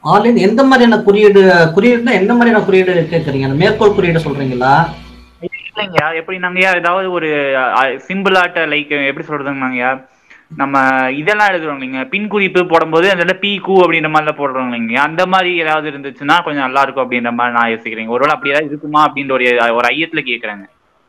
Online எந்த மாதிரியான குறியீடு குறியீடுனா எந்த மாதிரியான குறியீடு கேட்குறீங்க அந்த மேற்கோள் குறியீடு சொல்றீங்களா இல்லைங்கய்யா எப்படி நாங்கய்யா ஏதாவது ஒரு சிம்பிள் ஆட்ட லைக் எப்படி சொல்றதுங்கய்யா நம்ம இதெல்லாம் எழுதுறோம் இல்லைங்க பின் குறிப்பு போடும்போது அந்த பி கூ அப்படின்ற மாதிரிலாம் போடுறோம் இல்லைங்க அந்த மாதிரி ஏதாவது இருந்துச்சுன்னா கொஞ்சம் நல்லா இருக்கும் அப்படின்ற மாதிரி நான் யோசிக்கிறேங்க ஒருவேளை அப்படி ஏதாவது இருக்குமா அப்படின்ற ஒரு ஒரு ஐயத்துல கேட்குறேங்க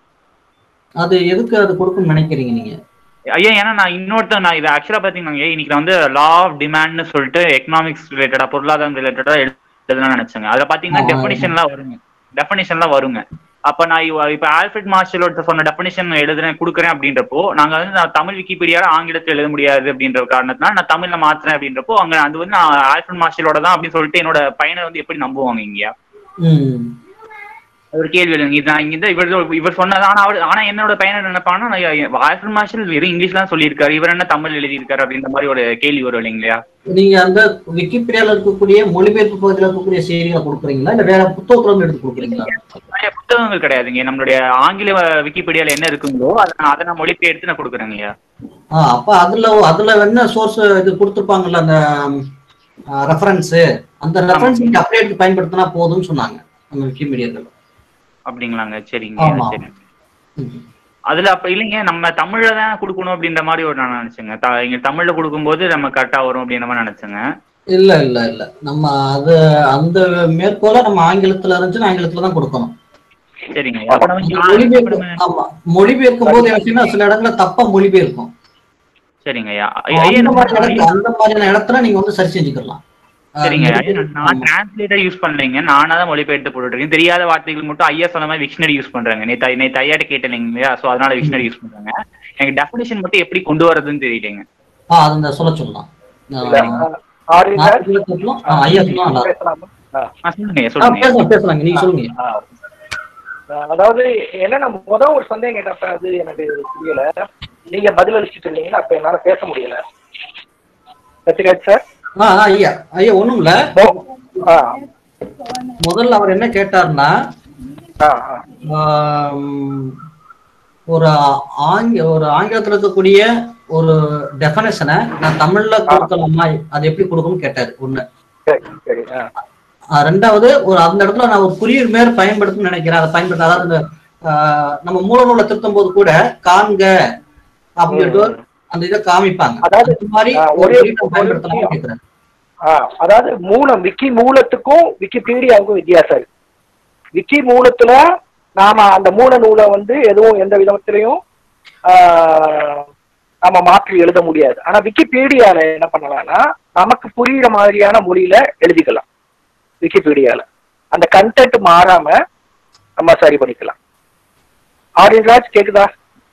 அது எதுக்கு அது கொடுக்குன்னு நினைக்கிறீங்க நீங்க ஐயா ஏன்னா நான் இன்னொருத்தர் நான் இது ஆக்சுவலா பாத்தீங்கன்னா இன்னைக்கு நான் வந்து லா ஆஃப் டிமாண்ட்னு சொல்லிட்டு எக்கனாமிக்ஸ் ரிலேட்டடா பொருளாதாரம் ரிலேட்டடா எழுதலாம் நினைச்சேங்க அதுல பாத்தீங்கன்னா ஆ. டெஃபினிஷன்லாம் வருங்க டெஃபினிஷன்லாம் வருங்க அப்ப நான் இவ- இப்ப ஆல்ஃபிரட் மார்ஷலோட சொன்ன டெஃபினிஷன் எழுதுறேன் கொடுக்குறேன் அப்படின்றப்போ நாங்க வந்து நான் தமிழ் விக்கிபீடியால ஆங்கிலத்தில் எழுத முடியாது அப்படின்ற காரணத்தினால நான் தமிழ்ல மாத்துறேன் அப்படின்றப்போ அங்க அது வந்து நான் ஆல்ஃபிரட் மார்ஷலோட தான் அப்படின்னு சொல்லிட்டு என்னோட பையனை வந்து எப்படி நம்புவாங்க இங்கயா ம் அது ஒரு கேள்வி எழுதுங்க இது நான் இங்க இவர் இவர் சொன்னது ஆனா அவர் ஆனா என்னோட பையன் என்ன நினைப்பான்னா நான் ஆல்ஃபிரட் மார்ஷல் வெறும் இங்கிலீஷ் தான் சொல்லியிருக்காரு இவர் என்ன தமிழ் எழுதியிருக்காரு அப்படின்ற மாதிரி ஒரு கேள்வி வரும் இல்லைங்களா நீங்க அந்த விக்கிபீடியால இருக்கக்கூடிய மொழிபெயர்ப்பு பகுதியில் இருக்கக்கூடிய செய்திகளை கொடுக்குறீங்களா இல்ல வேற புத்தகத்துல இருந்து எடுத்து கொடுக்குறீங்களா நிறைய புத்தகங்கள் கிடையாதுங்க நம்மளுடைய ஆங்கில விக்கிபீடியால என்ன இருக்குங்களோ அதை நான் அதை நான் மொழிபெயர்த்து நான் கொடுக்குறேங்கய்யா ஆ அப்ப அதுல அதுல என்ன சோர்ஸ் இது கொடுத்துருப்பாங்கல்ல அந்த ரெஃபரன்ஸ் அந்த ரெஃபரன்ஸ் நீங்க அப்படியே எடுத்து பயன்படுத்தினா போதும்னு சொன்னாங்க அந்த விக்கிமீடியாக்கள் அப்படிங்களாங்க சரிங்க ஆமா. சரி அதுல அப்ப இல்லைங்க நம்ம தமிழ்ல தான் கொடுக்கணும் அப்படின்ற மாதிரி ஒரு நான் நினைச்சேங்க த- இங்க தமிழ்ல கொடுக்கும்போது நம்ம கரெக்டா வரும் அப்படின்ற மாதிரி நினைச்சேங்க இல்ல இல்ல இல்ல நம்ம அது அந்த மேற்கோளை நம்ம ஆங்கிலத்துல இருந்துச்சுன்னா ஆங்கிலத்துல தான் கொடுக்கணும் சரிங்க அப்ப நம்ம இப்ப மொழிபெயர்ப்பு நம்ம- ஆமா மொழிபெயர்க்கும் போது என்ன சில இடங்கள்ல தப்பா மொழிபெயர்க்கும் சரிங்க ஐயா ஐயா, ஐயா, அந்த நம்ம- மாதிரி இடத்துல அந்த மாதிரியான இடத்துல நீங்க வந்து சரி செஞ்சுக்கலாம் சரிங்க ஆஹ் ஐயா, நான் ஆமா. டிரான்ஸ்லேட்டர் யூஸ் பண்ணலைங்க நானா தான் மொழிபெயர்த்து போட்டுருக்கேன் தெரியாத வார்த்தைகள் மட்டும் ஐயா சொன்ன மாதிரி விக்ஷனரி யூஸ் பண்றாங்க நேத்து நேத்து ஐயாட்ட கேட்டேன் இல்லையா சோ அதனால விக்ஷனரி யூஸ் பண்றாங்க எனக்கு டெஃபினிஷன் மட்டும் எப்படி கொண்டு வரதுன்னு தெரியலைங்க ஆ அது இந்த சொல்ல சொல்லலாம் இல்ல, ஆஹ் ஆறு நான் இதுல சொல்லலாம். ஆ, ஐயா சொல்லலாம் நல்லா இருக்கும். பேசலாமா? ஆ. ஆ, சொல்லுங்க ஐயா, ஆ, சொல்லுங்க பேசலாம் பேசலாங்க நீங்க சொல்லுங்க ஆ. அதாவது என்னன்னா முத ஒரு சந்தேகம் கேட்டப்ப அது எனக்கு புரியல நீங்க பதில் அளிச்சுட்டு இருந்தீங்கன்னா அப்ப என்னால பேச முடியல சத்யராஜ் சார் ஆ ஆ, ஐயா ஐயா ஒண்ணும் இல்ல ஆ முதல்ல அவர் என்ன கேட்டாருன்னா ஆ ஆ. ஆம், ஒரு ஆங்க ஒரு ஆங்கிலத்துல இருக்கக்கூடிய ஒரு டெஃபனேஷனை நான் தமிழ்ல கொடுக்கலாமா அது எப்படி கொடுக்கணும்னு கேட்டாரு ஒண்ணு சரி சரி ஆ ஆ, ரெண்டாவது ஒரு அந்த இடத்துல நான் ஒரு குறியீடு மேல பயன்படுத்தணும்னு நினைக்கிறேன் அதை பயன்படுத்த அதாவது இந்த, ஆ, நம்ம மூலநூலை திருத்தும் போது கூட காண்க அப்படின்னு சொல்லிட்டு அந்த இதை காமிப்பாங்க அதாவது, அந்த மாதிரி ஆ, ஒரு ஒரே- குறியீட்டை பயன்படுத்தலாம்னு கேட்கிறேன் ஆ அதாவது மூலம் விக்கி மூலத்துக்கும் விக்கிபீடியாவுக்கும் வித்தியாசம் இருக்கு விக்கி மூலத்துல நாம அந்த மூல நூலை வந்து எதுவும் எந்த விதத்திலையும் ஆஹ், நம்ம மாற்றி எழுத முடியாது ஆனா விக்கிபீடியால என்ன பண்ணலாம்னா நமக்கு புரியுற மாதிரியான மொழியில எழுதிக்கலாம் விக்கிபீடியால அந்த கண்டென்ட் மாறாம நம்ம சரி பண்ணிக்கலாம் ஆரியன்ராஜ் கேக்குதா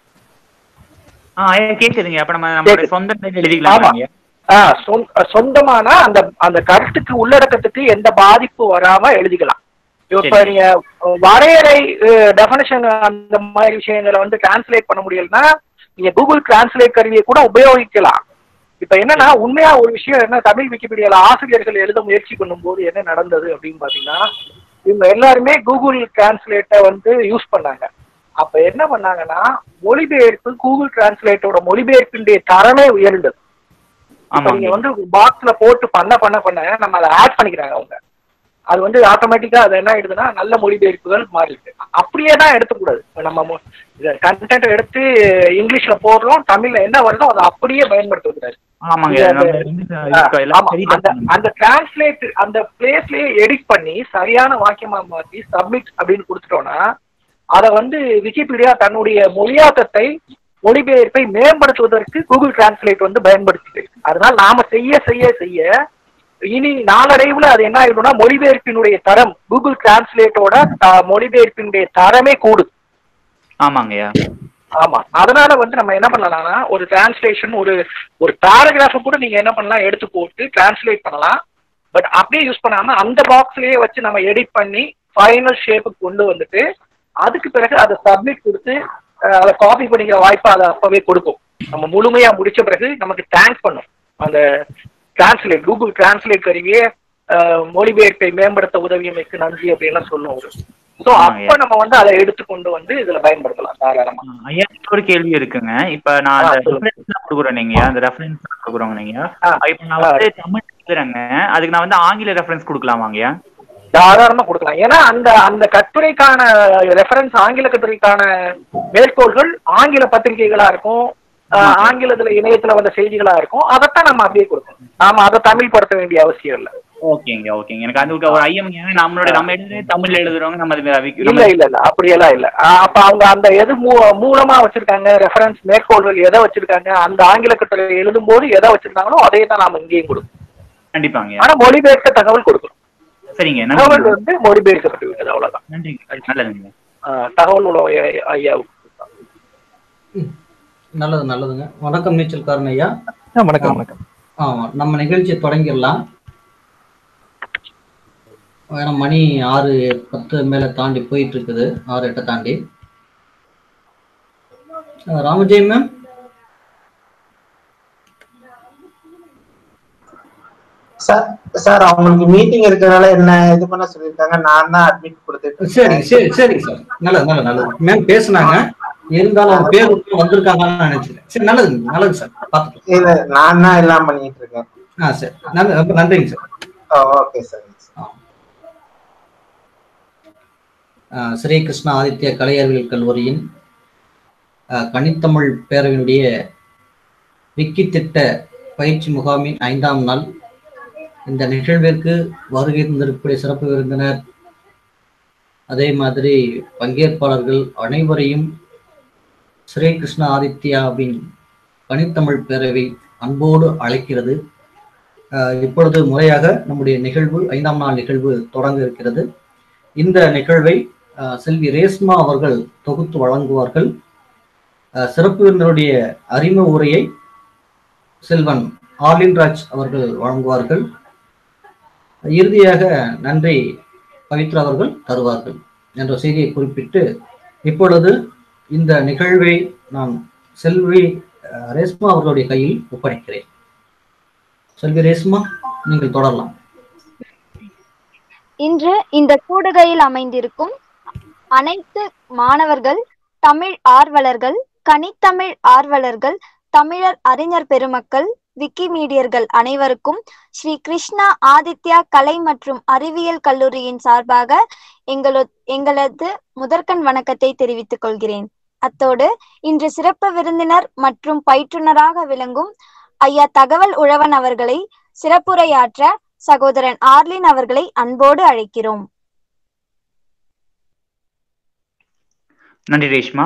ஆ ஐயா கேக்குதுங்க அப்ப நம்ம நம்மளுடைய சொந்த பேர்ல எழுதிக்கலாம் ஆமா. ஐயா. ஆ, சொந்த- சொந்தமான அந்த அந்த கருத்துக்கு உள்ளடக்கத்துக்கு எந்த பாதிப்பு வராம எழுதிக்கலாம் இப்ப சரி. நீங்க வரையறை டெபனிஷன் அந்த மாதிரி விஷயங்களை வந்து டிரான்ஸ்லேட் பண்ண முடியலன்னா நீங்க கூகுள் டிரான்ஸ்லேட் கருவியை கூட உபயோகிக்கலாம் இப்ப என்னன்னா உண்மையா ஒரு விஷயம் என்ன தமிழ் விக்கிபீடியால ஆசிரியர்கள் எழுத முயற்சி பண்ணும்போது என்ன நடந்தது அப்படின்னு பாத்தீங்கன்னா இவங்க எல்லாருமே கூகுள் டிரான்ஸ்லேட்டை வந்து யூஸ் பண்ணாங்க அப்ப என்ன பண்ணாங்கன்னா மொழிபெயர்ப்பு கூகுள் டிரான்ஸ்லேட்டோட மொழிபெயர்ப்பினுடைய தரமே உயர்ந்தது இப்ப ஆமாங்க நீங்க வந்து பாக்ஸ்ல போட்டு பண்ண பண்ண பண்ண நம்ம அதை ஆட் பண்ணிக்கிறாங்க அவங்க அது வந்து ஆட்டோமேட்டிக்கா அது என்ன ஆயிடுதுன்னா நல்ல மொழிபெயர்ப்புகள் மாறிடுது அப்படியே தான் எடுத்துக்கூடாது இப்ப நம்ம கண்டென்ட் எடுத்து இங்கிலீஷ்ல போடுறோம் தமிழ்ல என்ன வருதோ அதை அப்படியே பயன்படுத்தக்கூடாது ஆமாங்க இது நம்ம அந்த- ரெண்டு ஆ, இதுக்கு எல்லாம் ஆமா. சரி அந்த பண்ணணும். அந்த டிரான்ஸ்லேட் அந்த பிளேஸ்லயே எடிட் பண்ணி சரியான வாக்கியமா மாத்தி சப்மிட் அப்படின்னு கொடுத்துட்டோம்னா அதை வந்து விக்கிபீடியா தன்னுடைய மொழியாக்கத்தை மொழிபெயர்ப்பை மேம்படுத்துவதற்கு கூகுள் டிரான்ஸ்லேட் வந்து பயன்படுத்துது அதனால நாம செய்ய செய்ய செய்ய இனி நாளடைவுல அது என்ன ஆயிடும்னா மொழிபெயர்ப்பினுடைய தரம் கூகுள் டிரான்ஸ்லேட்டோட த- மொழிபெயர்ப்பினுடைய தரமே கூடுது ஆமாங்கய்யா ஆமா அதனால வந்து நம்ம என்ன பண்ணலாம்னா ஒரு டிரான்ஸ்லேஷன் ஒரு ஒரு பேராகிராஃப கூட நீங்க என்ன பண்ணலாம் எடுத்து போட்டு டிரான்ஸ்லேட் பண்ணலாம் பட் அப்படியே யூஸ் பண்ணாம அந்த பாக்ஸ்லயே வச்சு நம்ம எடிட் பண்ணி ஃபைனல் ஷேப்புக்கு கொண்டு வந்துட்டு அதுக்கு பிறகு அதை சப்மிட் கொடுத்து அஹ், அதை காப்பி பண்ணிக்கிற வாய்ப்பை அதை அப்பவே கொடுக்கும் நம்ம முழுமையா முடிச்ச பிறகு நமக்கு தேங்க்ஸ் பண்ணும் அந்த டிரான்ஸ்லேட் கூகுள் டிரான்ஸ்லேட் கருவியே அஹ், மொழிபெயர்ப்பை மேம்படுத்த உதவியமைக்கு நன்றி அப்படின்லாம் சொல்லும் ஒரு ஸோ அப்ப நம்ம வந்து அதை எடுத்து கொண்டு வந்து இதுல பயன்படுத்தலாம் தாராளமா ஆ, ஐயா இன்னொரு கேள்வி இருக்குங்க இப்ப நான் ஆ, அந்த சொல்லுங்க. ரெஃபரன்ஸ் கொடுக்குறேன் நீங்க அந்த ரெஃபரன்ஸ் கொடுக்குறோங்க நீங்க ஆ, இப்ப நான் ஆ. வந்து தமிழ் எழுதுறேங்க அதுக்கு நான் வந்து ஆங்கில ரெஃபரன்ஸ் கொடுக்கலாமாங்கய்யா தாராளமா கொடுக்கலாம் ஏன்னா அந்த அந்த கட்டுரைக்கான ரெஃபரன்ஸ் ஆங்கில கட்டுரைக்கான மேற்கோள்கள் ஆங்கில பத்திரிகைகளா இருக்கும் ஆஹ், ஆங்கிலத்துல இணையத்துல வந்த செய்திகளா இருக்கும் அதைத்தான் நம்ம அப்படியே கொடுக்கணும் நாம அதை தமிழ் படுத்த வேண்டிய அவசியம் இல்லை ஓகேங்க ஓகேங்க எனக்கு அது ஒரு ஐயம் ஏன்னா நம்மளோட நம்ம எழுதுறது தமிழ்ல எழுதுறவங்க நம்ம அது வி- இல்ல இல்ல இல்ல அப்படியெல்லாம் இல்ல ஆஹ், அப்ப அவங்க அந்த எது மூ- மூலமா வச்சிருக்காங்க ரெஃபரன்ஸ் மேற்கோள்கள் எதை வச்சிருக்காங்க அந்த ஆங்கில கட்டுரை எழுதும் போது எதை வச்சிருக்காங்களோ அதே தான் நாம இங்கேயும் கொடுக்கணும் கண்டிப்பாங்க ஆனா மொழிபெயர்க்க தகவல் கொடுக்கணும் சரிங்க தகவல் நன்றி வந்து மொழிபெயர்க்கப்பட்டு அவ்வளவுதான் நன்றிங்க நல்லதுங்க ஆஹ், தகவல் உள்ள ஐயா- ஐயாவுக்கு நல்லது நல்லதுங்க வணக்கம் நீச்சல்காரன் ஐயா ஆ, வணக்கம் வணக்கம் ஆமா நம்ம நிகழ்ச்சியை தொடங்கிடலாம் ஏன்னா மணி ஆறு பத்து மேல தாண்டி போயிட்டு இருக்குது ஆறு எட்டை தாண்டி அஹ் ராமஜெயம் மேம் சார் சார் அவங்களுக்கு மீட்டிங் இருக்கிறதுனால என்ன இது பண்ண சொல்லியிருக்காங்க நான் தான் அட்மிட் கொடுத்துட்டு சரி இருக்கேன். சரி சரிங்க சார் நல்லது நல்லது நல்லது மேம் பேசுனாங்க இருந்தாலும் அவங்க பேர் விட்டு வந்திருக்காங்கன்னு நான் நினைச்சேன் சரி நல்லது நல்லது சார் பார்த்துக்கலாம் இல்ல நான் தான் எல்லாம் பண்ணிட்டு இருக்கேன் ஆ சரி நல்ல ரொம்ப நன்றிங்க சார் ஓகே சார் ஆஹ் ஸ்ரீ கிருஷ்ணா ஆதித்ய கலை அறிவியல் கல்லூரியின் ஆஹ் கனித்தமிழ் பேரவையினுடைய விக்கி திட்ட பயிற்சி முகாமின் ஐந்தாம் நாள் இந்த நிகழ்விற்கு வருகை தந்திருக்கக்கூடிய சிறப்பு விருந்தினர் அதே மாதிரி பங்கேற்பாளர்கள் அனைவரையும் ஸ்ரீ கிருஷ்ணா ஆதித்யாவின் கனித்தமிழ் பேரவை அன்போடு அழைக்கிறது ஆஹ் இப்பொழுது முறையாக நம்முடைய நிகழ்வு ஐந்தாம் நாள் நிகழ்வு தொடங்க இருக்கிறது இந்த நிகழ்வை அஹ், செல்வி ரேஸ்மா அவர்கள் தொகுத்து வழங்குவார்கள் அஹ், சிறப்பு விருந்தினருடைய அறிமுக உரையை செல்வன் ஆர்லின்ராஜ் அவர்கள் வழங்குவார்கள் இறுதியாக நன்றி பவித்ரா அவர்கள் தருவார்கள் என்ற செய்தியை குறிப்பிட்டு இப்பொழுது இந்த நிகழ்வை நான் செல்வி அஹ், ரேஸ்மா அவர்களுடைய கையில் ஒப்படைக்கிறேன் செல்வி ரேஸ்மா நீங்கள் தொடரலாம் இன்று இந்த கூடுகையில் அமைந்திருக்கும் அனைத்து மாணவர்கள் தமிழ் ஆர்வலர்கள் கனித்தமிழ் ஆர்வலர்கள் தமிழர் அறிஞர் பெருமக்கள் விக்கிமீடியர்கள் அனைவருக்கும் ஸ்ரீ கிருஷ்ணா ஆதித்யா கலை மற்றும் அறிவியல் கல்லூரியின் சார்பாக எங்களு எங்களது முதற்கண் வணக்கத்தை தெரிவித்துக் கொள்கிறேன் அத்தோடு இன்று சிறப்பு விருந்தினர் மற்றும் பயிற்றுனராக விளங்கும் ஐயா தகவல் உழவன் அவர்களை சிறப்புரையாற்ற சகோதரன் ஆர்லின் அவர்களை அன்போடு அழைக்கிறோம் நன்றி ரேஷ்மா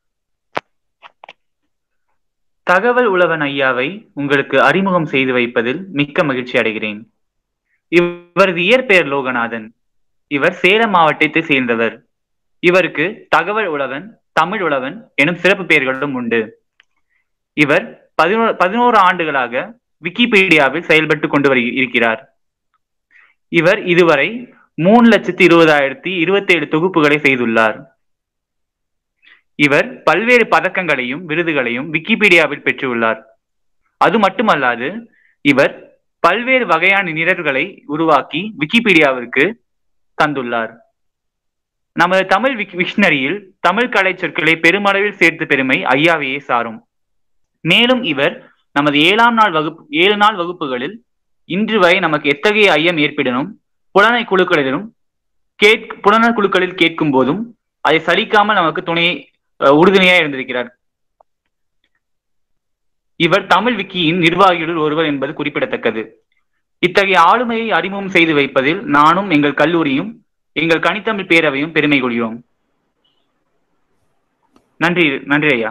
தகவல் உழவன் ஐயாவை உங்களுக்கு அறிமுகம் செய்து வைப்பதில் மிக்க மகிழ்ச்சி அடைகிறேன் இவரது இயற்பெயர் லோகநாதன் இவர் சேலம் மாவட்டத்தை சேர்ந்தவர் இவருக்கு தகவல் உழவன் தமிழ் உழவன் எனும் சிறப்பு பெயர்களும் உண்டு இவர் பதினோரு பதினோரு ஆண்டுகளாக விக்கிபீடியாவில் செயல்பட்டு கொண்டு வரு இருக்கிறார் இவர் இதுவரை மூணு லட்சத்தி இருபதாயிரத்தி இருபத்தி ஏழு தொகுப்புகளை செய்துள்ளார் இவர் பல்வேறு பதக்கங்களையும் விருதுகளையும் விக்கிபீடியாவில் பெற்றுள்ளார் அது மட்டுமல்லாது இவர் பல்வேறு வகையான நிரல்களை உருவாக்கி விக்கிபீடியாவிற்கு தந்துள்ளார் நமது தமிழ் விக் விக்ஷனரியில் தமிழ் கலை சொற்களை பெருமளவில் சேர்த்த பெருமை ஐயாவையே சாரும் மேலும் இவர் நமது ஏழாம் நாள் வகுப்பு ஏழு நாள் வகுப்புகளில் இன்று வரை நமக்கு எத்தகைய ஐயம் ஏற்பிடனும் புலனை குழுக்களிலும் கேட் புலனர் குழுக்களில் கேட்கும் போதும் அதை சலிக்காமல் நமக்கு துணை அஹ், உறுதுணையாக இருந்திருக்கிறார் இவர் தமிழ் விக்கியின் நிர்வாகிகளுள் ஒருவர் என்பது குறிப்பிடத்தக்கது இத்தகைய ஆளுமையை அறிமுகம் செய்து வைப்பதில் நானும் எங்கள் கல்லூரியும் எங்கள் கனித்தமிழ் பேரவையும் பெருமை கொள்கிறோம் நன்றி நன்றி ஐயா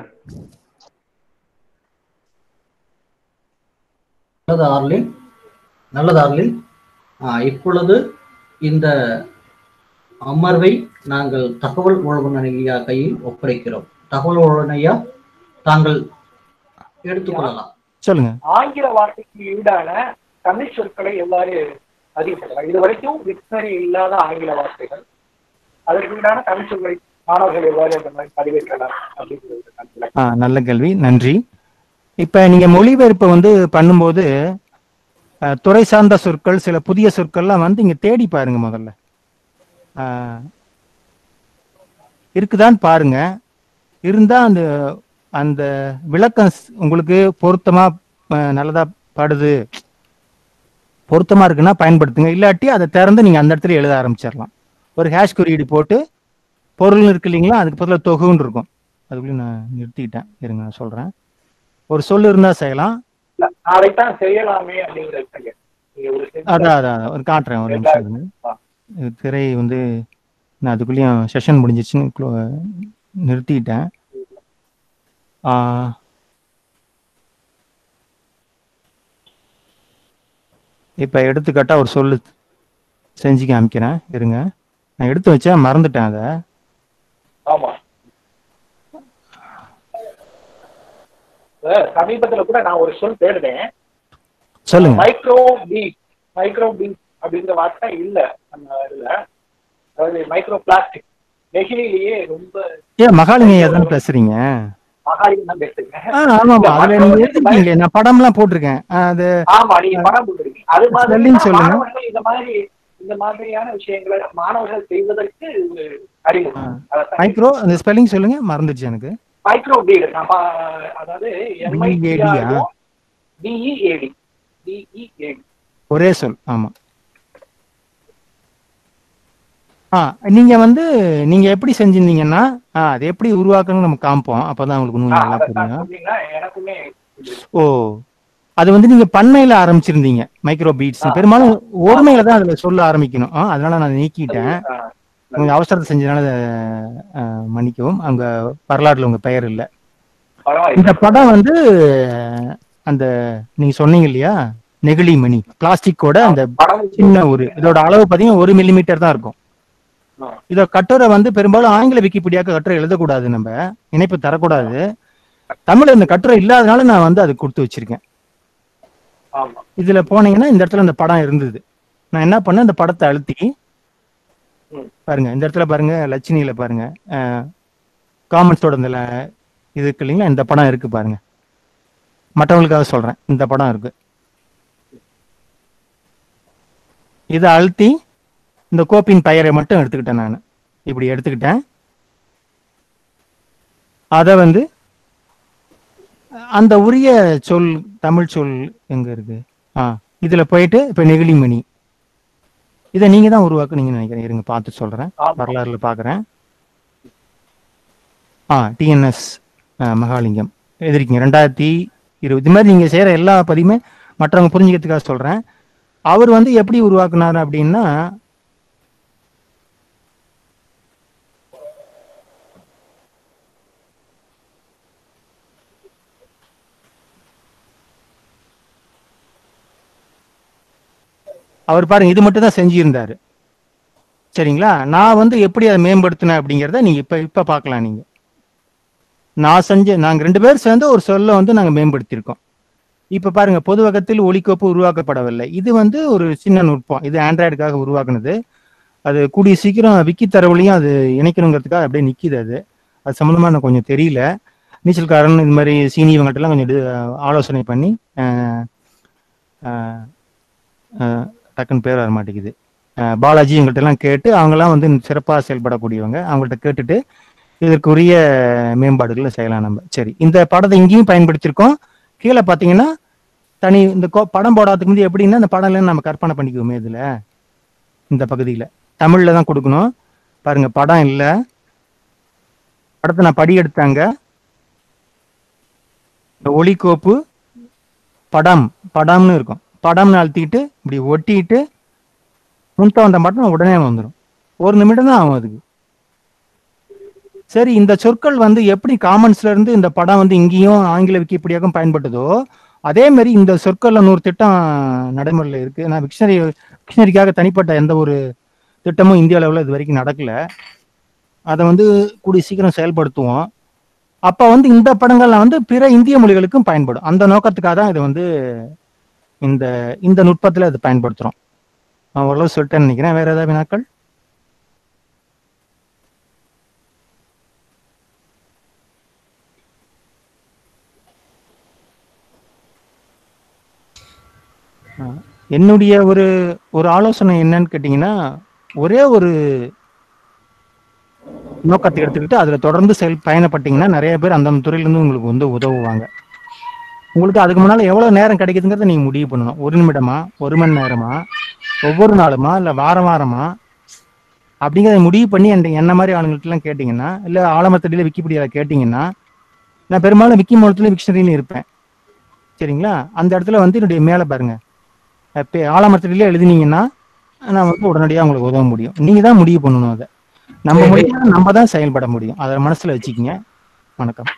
நல்லது ஆர்லின் நல்லது ஆர்லின் ஆஹ் இப்பொழுது இந்த அமர்வை நாங்கள் தகவல் உழவன் ஐயா கையில் ஒப்படைக்கிறோம் தகவல் உழவன் ஐயா தாங்கள் எடுத்துக்கொள்ளலாம் சொல்லுங்க ஆங்கில வார்த்தைக்கு ஈடான தமிழ் சொற்களை எவ்வாறு அதிகப்படுத்தலாம் இது வரைக்கும் டிக்ஷனரி இல்லாத ஆங்கில வார்த்தைகள் அதற்கு ஈடான தமிழ் சொற்களை மாணவர்கள் எவ்வாறு அந்த மாதிரி பதிவேற்கலாம் அப்படிங்கிறது நான் விளக்கம். ஆ நல்ல கேள்வி நன்றி இப்ப நீங்க மொழிபெயர்ப்பை வந்து பண்ணும்போது அஹ், துறை சார்ந்த சொற்கள் சில புதிய சொற்கள்லாம் வந்து இங்க தேடி பாருங்க முதல்ல ஆஹ், இருக்குதான்னு பாருங்க இருந்தா அந்த அந்த விளக்கம் ஸ்- உங்களுக்கு பொருத்தமா அஹ், நல்லதா படுது பொருத்தமா இருக்குன்னா பயன்படுத்துங்க இல்லாட்டி அதை திறந்து நீங்க அந்த இடத்துல எழுத ஆரம்பிச்சிடலாம் ஒரு ஹேஷ் குறியீடு போட்டு பொருள் இருக்கு இல்லைங்களா அதுக்கு பதிலாக தொகுன்னு இருக்கும் அதுக்குள்ளேயும் நான் நிறுத்திக்கிட்டேன் இருங்க நான் சொல்றேன் ஒரு சொல் இருந்தா செய்யலாம் இல்ல, நாளைக்குதான் செய்யலாமே அப்படிங்கிறது நீங்க ஒரு செஞ்சு- அதான் அதான் அதான். ஒரு காட்டுறேன் ஒரு நிமிஷம் இருங்க. இது திரை வந்து நான் அதுக்குள்ளேயும் செஷன் முடிஞ்சிச்சுன்னு clo- நிறுத்திட்டேன் ஆ, இப்ப எடுத்துக்காட்டா ஒரு சொல்லு செஞ்சு காமிக்கிறேன் இருங்க நான் எடுத்து வச்சேன் மறந்துட்டேன் அதை ஆமா சார், சமீபத்துல கூட நான் ஒரு சொல் தேடுனேன் சொல்லுங்க மைக்ரோ பீட் மைக்ரோ பீட் அப்படிங்கிற வார்த்தை இல்ல நம்ம இதுல அதாவது மைக்ரோ பிளாஸ்டிக் நெகிழிலேயே ரொம்ப ஏன் மகாலிங்க தானே பேசுறீங்க மகாலிங்க தான் பேசுறீங்க ஆ, ஆமா ஆமா அதுல நீங்க எடுத்துருக்கீங்களே நான் படம்லாம் போட்டிருக்கேன் ஆ, அது ஆமா நீங்க படம் போட்டுருக்கீங்க அது மாதிரி Spelling சொல்லுங்க. மாணவர்கள் இந்த மாதிரி இந்த மாதிரியான விஷயங்களை மாணவர்கள் செய்வதற்கு ஒரு அறிமுகம் அதான் மைக்ரோ அந்த ஸ்பெல்லிங் சொல்லுங்க மறந்துச்சு எனக்கு மைக்ரோ பீடு நம்ம அதாவது எம்ஐடிஆர்ஓ டிஇஏடி டிஇஏடி ஒரே சொல் ஆமா ஆ நீங்க வந்து நீங்க எப்படி செஞ்சிருந்தீங்கன்னா ஆ, அது எப்படி உருவாக்கணும்னு நம்ம காமிப்போம் அப்பதான் உங்களுக்கு இன்னும் நல்லா புரியும் சொன்னீங்கன்னா எனக்குமே இது- ஓ அது வந்து நீங்க பன்மையில ஆரம்பிச்சிருந்தீங்க மைக்ரோ பீட்ஸ் பெரும்பாலும் ஒருமையில தான் அதுல சொல்ல ஆரம்பிக்கணும் ஆ, அதனால நான் நீக்கிட்டேன் ஆ, உங்க அவசரத்தை செஞ்சதுனால ஆ, மன்னிக்கவும் அங்க வரலாறுல உங்க பெயர் இல்ல பரவாயில்லை இந்த படம் வந்து அந்த நீங்க சொன்னீங்க இல்லையா நெகிழி மணி பிளாஸ்டிக்கோட அந்த படம் சின்ன ஒரு இதோட அளவு பாத்தீங்கன்னா ஒரு மில்லிமீட்டர் தான் இருக்கும் ஆ. இதோ கட்டுரை வந்து பெரும்பாலும் ஆங்கில விக்கிபீடியாக்கு கட்டுரை எழுதக்கூடாது நம்ம இணைப்பு தரக்கூடாது தமிழ்ல இந்த கட்டுரை இல்லாதனால நான் வந்து அது கொடுத்து வச்சிருக்கேன் ஆமா இதுல போனீங்கன்னா இந்த இடத்துல இந்த படம் இருந்தது நான் என்ன பண்ணேன் இந்த படத்தை அழுத்தி ம். பாருங்க இந்த இடத்துல பாருங்க லட்சுமியில பாருங்க காமெண்ட்ஸோட இந்த ல- இது இருக்கு இல்லைங்களா இந்த படம் இருக்கு பாருங்க மற்றவங்களுக்காக சொல்றேன் இந்த படம் இருக்கு இதை அழுத்தி இந்த கோப்பின் பெயரை மட்டும் எடுத்துக்கிட்டேன் நான் இப்படி எடுத்துக்கிட்டேன் அதை வந்து அந்த உரிய சொல் தமிழ் சொல் எங்க இருக்கு ஆ இதுல போயிட்டு இப்ப நெகிழிமணி இதை நீங்க தான் உருவாக்குனீங்கன்னு நினைக்கிறேன் இருங்க பார்த்து சொல்றேன் ஆமா. வரலாறுல பாக்குறேன் ஆ டிஎன்எஸ் மகாலிங்கம் எழுதிருக்கீங்க ரெண்டாயிரத்தி இருபது இது மாதிரி நீங்க செய்யற எல்லா பதிவுமே மற்றவங்க புரிஞ்சுக்கிறதுக்காக சொல்றேன் அவர் வந்து எப்படி உருவாக்குனாரு அப்படின்னா அவர் பாருங்க இது மட்டும் தான் செஞ்சிருந்தாரு சரிங்களா நான் வந்து எப்படி அதை மேம்படுத்தினேன் அப்படிங்கிறத நீங்க இப்ப இப்ப பார்க்கலாம் நீங்க நான் செஞ்ச நாங்க ரெண்டு பேர் சேர்ந்து ஒரு சொல்ல வந்து நாங்க மேம்படுத்தியிருக்கோம் இப்ப பாருங்க பொதுவகத்தில் ஒலிக்கோப்பு உருவாக்கப்படவில்லை இது வந்து ஒரு சின்ன நுட்பம் இது ஆண்ட்ராய்டுக்காக உருவாக்குனது அது கூடிய சீக்கிரம் விக்கி தரவுலையும் அது இணைக்கணுங்கிறதுக்காக அப்படியே நிக்குது அது அது சம்மந்தமா எனக்கு கொஞ்சம் தெரியல நீச்சல்காரன் இது மாதிரி சீனி இவங்கள்ட்ட எல்லாம் கொஞ்சம் இது, ஆலோசனை பண்ணி அஹ், அஹ், அஹ், டக்குன்னு பேர் வர மாட்டேங்குது அஹ், பாலாஜி இவங்கள்ட்ட எல்லாம் கேட்டு அவங்கெல்லாம் வந்து சிறப்பாக செயல்படக்கூடியவங்க அவங்கள்ட்ட கேட்டுட்டு இதற்குரிய மேம்பாடுகளை செய்யலாம் நம்ம சரி இந்த படத்தை இங்கேயும் பயன்படுத்தியிருக்கோம் கீழே பார்த்தீங்கன்னா தனி இந்த கோ- படம் போடாததுக்கு முந்தைய எப்படின்னா இந்த படம் இல்லைன்னு நம்ம கற்பனை பண்ணிக்குவோமே இதுல இந்த பகுதியில தமிழ்ல தான் கொடுக்கணும் பாருங்க படம் இல்ல படத்தை நான் படி எடுத்தாங்க இந்த ஒளிக்கோப்பு படம் படம்னு இருக்கும் படம்னு அழுத்திட்டு இப்படி ஒட்டிட்டு முன்ட்ட வந்த மட்டும் உடனே வந்துடும் ஒரு நிமிடம் தான் ஆகும் அதுக்கு சரி இந்த சொற்கள் வந்து எப்படி காமன்ஸ்ல இருந்து இந்த படம் வந்து இங்கேயும் ஆங்கில விக்கிபீடியாக்கும் பயன்பட்டதோ அதே மாதிரி இந்த சொற்கள்ல நூறு திட்டம் நடைமுறையில் இருக்கு நான் விக்ஷனரி விக்ஷனரிக்காக தனிப்பட்ட எந்த ஒரு திட்டமும் இந்திய அளவில் இது வரைக்கும் நடக்கல அதை வந்து கூடிய சீக்கிரம் செயல்படுத்துவோம் அப்ப வந்து இந்த படங்கள்லாம் வந்து பிற இந்திய மொழிகளுக்கும் பயன்படும் அந்த நோக்கத்துக்காக தான் இதை வந்து இந்த இந்த நுட்பத்துல இதை பயன்படுத்துறோம் நான் ஓரளவு சொல்லிட்டேன்னு நினைக்கிறேன் வேற ஏதாவது வினாக்கள் ஆ, என்னுடைய ஒரு ஒரு ஆலோசனை என்னன்னு கேட்டீங்கன்னா ஒரே ஒரு நோக்கத்தை எடுத்துக்கிட்டு அதுல தொடர்ந்து செயல் பயணப்பட்டீங்கன்னா நிறைய பேர் அந்தந்த துறையில இருந்து உங்களுக்கு வந்து உதவுவாங்க உங்களுக்கு அதுக்கு முன்னால எவ்வளவு நேரம் கிடைக்குதுங்கிறத நீங்க முடிவு பண்ணணும் ஒரு நிமிடமா ஒரு மணி நேரமா ஒவ்வொரு நாளுமா இல்ல வாரம் வாரமா அப்படிங்கிறத முடிவு பண்ணி என் என்ன மாதிரி ஆளுங்கள்ட்ட எல்லாம் கேட்டீங்கன்னா இல்ல ஆலமத்தடியில விக்கிபீடியால கேட்டீங்கன்னா நான் பெரும்பாலும் விக்கி மூலத்துல விக்ஷனரியிலும் இருப்பேன் சரிங்களா அந்த இடத்துல வந்து என்னுடைய மேல பாருங்க இப்போ ஆலமரத்தடியில எழுதினீங்கன்னா நான் வந்து உடனடியாக உங்களுக்கு உதவ முடியும் நீங்க தான் முடிவு பண்ணணும் அதை நம்ம சரி. முடிவு நம்ம தான் செயல்பட முடியும் அதை மனசுல வச்சுக்கிங்க வணக்கம்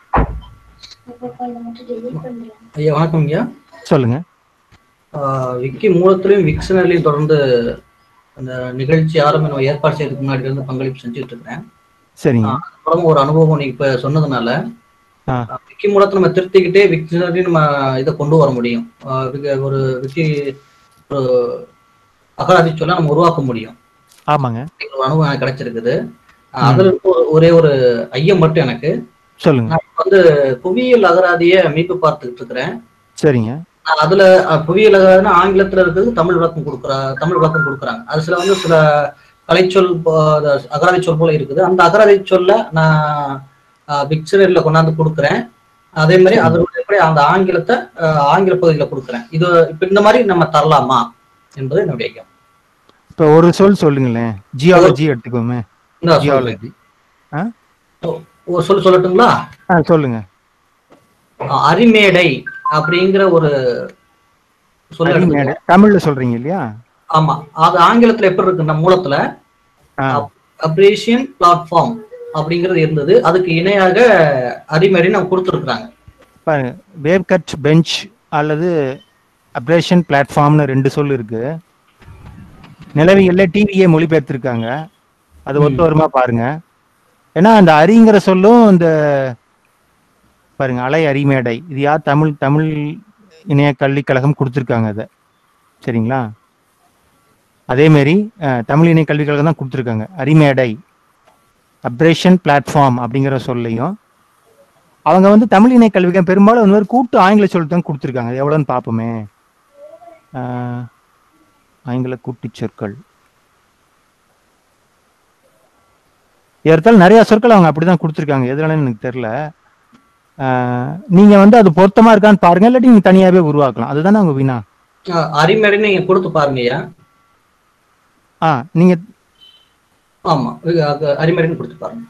ஐயா வணக்கம் ஐயா சொல்லுங்க ஆஹ் விக்கி மூலத்திலையும் விக்ஷனரிலையும் தொடர்ந்து அந்த நிகழ்ச்சி ஆரம்பி நம்ம ஏற்பாடு செய்யறதுக்கு முன்னாடி இருந்து பங்களிப்பு செஞ்சுட்டு இருக்கிறேன் சரிங்க அப்புறம் ஒரு அனுபவம் நீங்க இப்ப சொன்னதுனால ஆ. ஆஹ் விக்கி மூலத்தை நம்ம திருத்திக்கிட்டே விக்ஷனரி நம்ம இதை கொண்டு வர முடியும் ஆஹ் விக்க- ஒரு விக்கி ஒரு அகராதி சொல்ல நம்ம உருவாக்க முடியும் ஆமாங்க அப்படிங்கிற ஒரு அனுபவம் எனக்கு கிடைச்சிருக்குது ஆஹ் அதுல இருக்க ஒரு- ஒரே ஒரு ஐயம் மட்டும் எனக்கு சொல்லுங்க நான் இப்ப வந்து புவியியல் அகராதிய மீட்பு பார்த்துக்கிட்டு இருக்கிறேன் சரிங்க நான் அதுல அஹ், புவியியல் அகராதினா ஆங்கிலத்துல இருக்கிறது தமிழ் விளக்கம் கொடுக்குற தமிழ் விளக்கம் கொடுக்குறாங்க அது சில வந்து சில கலைச்சொல் போ- அது அகராதி சொல் போல இருக்குது அந்த அகராதி சொல்ல நான் பிக்சரில் கொண்டாந்து கொடுக்குறேன் அதே மாதிரி அதனுடைய எப்படி அந்த ஆங்கிலத்தை அஹ், ஆங்கில பகுதியில கொடுக்குறேன் இது இப்ப இந்த மாதிரி நம்ம தரலாமா என்பது என்னுடைய ஐயம் இப்போ ஒரு சொல் சொல்லுங்களேன் ஜியாலஜி எடுத்துக்கோமே இந்த சொல்றேன். ஜியாலஜி ஒரு சொல் சொல்லட்டுங்களா ஆ சொல்லுங்க அஹ், அரிமேடை அப்படிங்கிற ஒரு சொல்ல அரிமேடை. தமிழ்ல சொல்றீங்க இல்லையா ஆமா அது ஆங்கிலத்துல எப்படி இருக்கு நம்ம மூலத்துல ஆ, அப்ரேஷியன் பிளாட்ஃபார்ம் அப்படிங்கிறது இருந்தது அதுக்கு இணையாக அரிமேடை நம்ம கொடுத்துருக்குறாங்க பாருங்க வேவ் கட் பெஞ்ச் அல்லது அப்ரேஷன் பிளாட்ஃபார்ம்னு ரெண்டு சொல் இருக்கு நிலவியல்ல டிவியே மொழிபெயர்த்திருக்காங்க அது ஒத்து வருமா பாருங்க ஏன்னா அந்த அரிங்கிற சொல்லும் இந்த பாருங்க அலை அரிமேடை இது யார் தமிழ் தமிழ் இணைய கல்விக் கழகம் கொடுத்துருக்காங்க அதை சரிங்களா அதே மாதிரி அஹ், தமிழ் இணைய கல்விக் கழகம் தான் கொடுத்துருக்காங்க அரிமேடை அப்ரேஷன் பிளாட்ஃபார்ம் அப்படிங்கிற சொல்லையும் அவங்க வந்து தமிழ் இணைய கல்விக்கு பெரும்பாலும் அந்த மாதிரி கூட்டு ஆங்கில சொல் தான் கொடுத்துருக்காங்க அது எவ்வளோன்னு பார்ப்போமே ஆஹ், ஆங்கில கூட்டு சொற்கள் ஏற்றால் நிறைய சொற்கள் அவங்க அப்படிதான் கொடுத்துருக்காங்க எதுனாலும் எனக்கு தெரியல ஆஹ், நீங்க வந்து அது பொருத்தமா இருக்கான்னு பாருங்க இல்லாட்டி நீங்க தனியாவே உருவாக்கலாம் அதுதானே அவங்க வினா அஹ் அரிமேடை நீங்க கொடுத்து பாருங்க ஐயா ஆ நீங்க ஆமா இது அது அரிமேடைன்னு கொடுத்து பாருங்க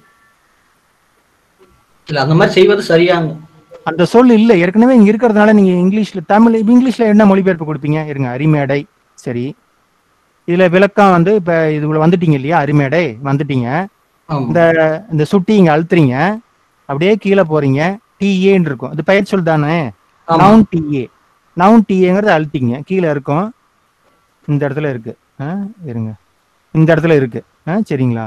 இல்ல அந்த மாதிரி செய்வது சரியாங்க அந்த சொல் இல்ல ஏற்கனவே இங்க இருக்கிறதுனால நீங்க இங்கிலீஷ்ல தமிழ் இப்ப இங்கிலீஷ்ல என்ன மொழிபெயர்ப்பு கொடுப்பீங்க இருங்க அரிமேடை சரி இதுல விளக்கம் வந்து இப்ப இதுல வந்துட்டீங்க இல்லையா அரிமேடை வந்துட்டீங்க ஆமா இந்த இந்த சுட்டி இங்க அழுத்துறீங்க அப்படியே கீழே போறீங்க டிஏன்னு இருக்கும் இது பெயர் சொல் தானே ஆமா நவுன் டிஏ நவுன் டிஏங்கிறது அழுத்திங்க கீழே இருக்கும் இந்த இடத்துல இருக்கு ஆ, இருங்க இந்த இடத்துல இருக்கு ஆ, சரிங்களா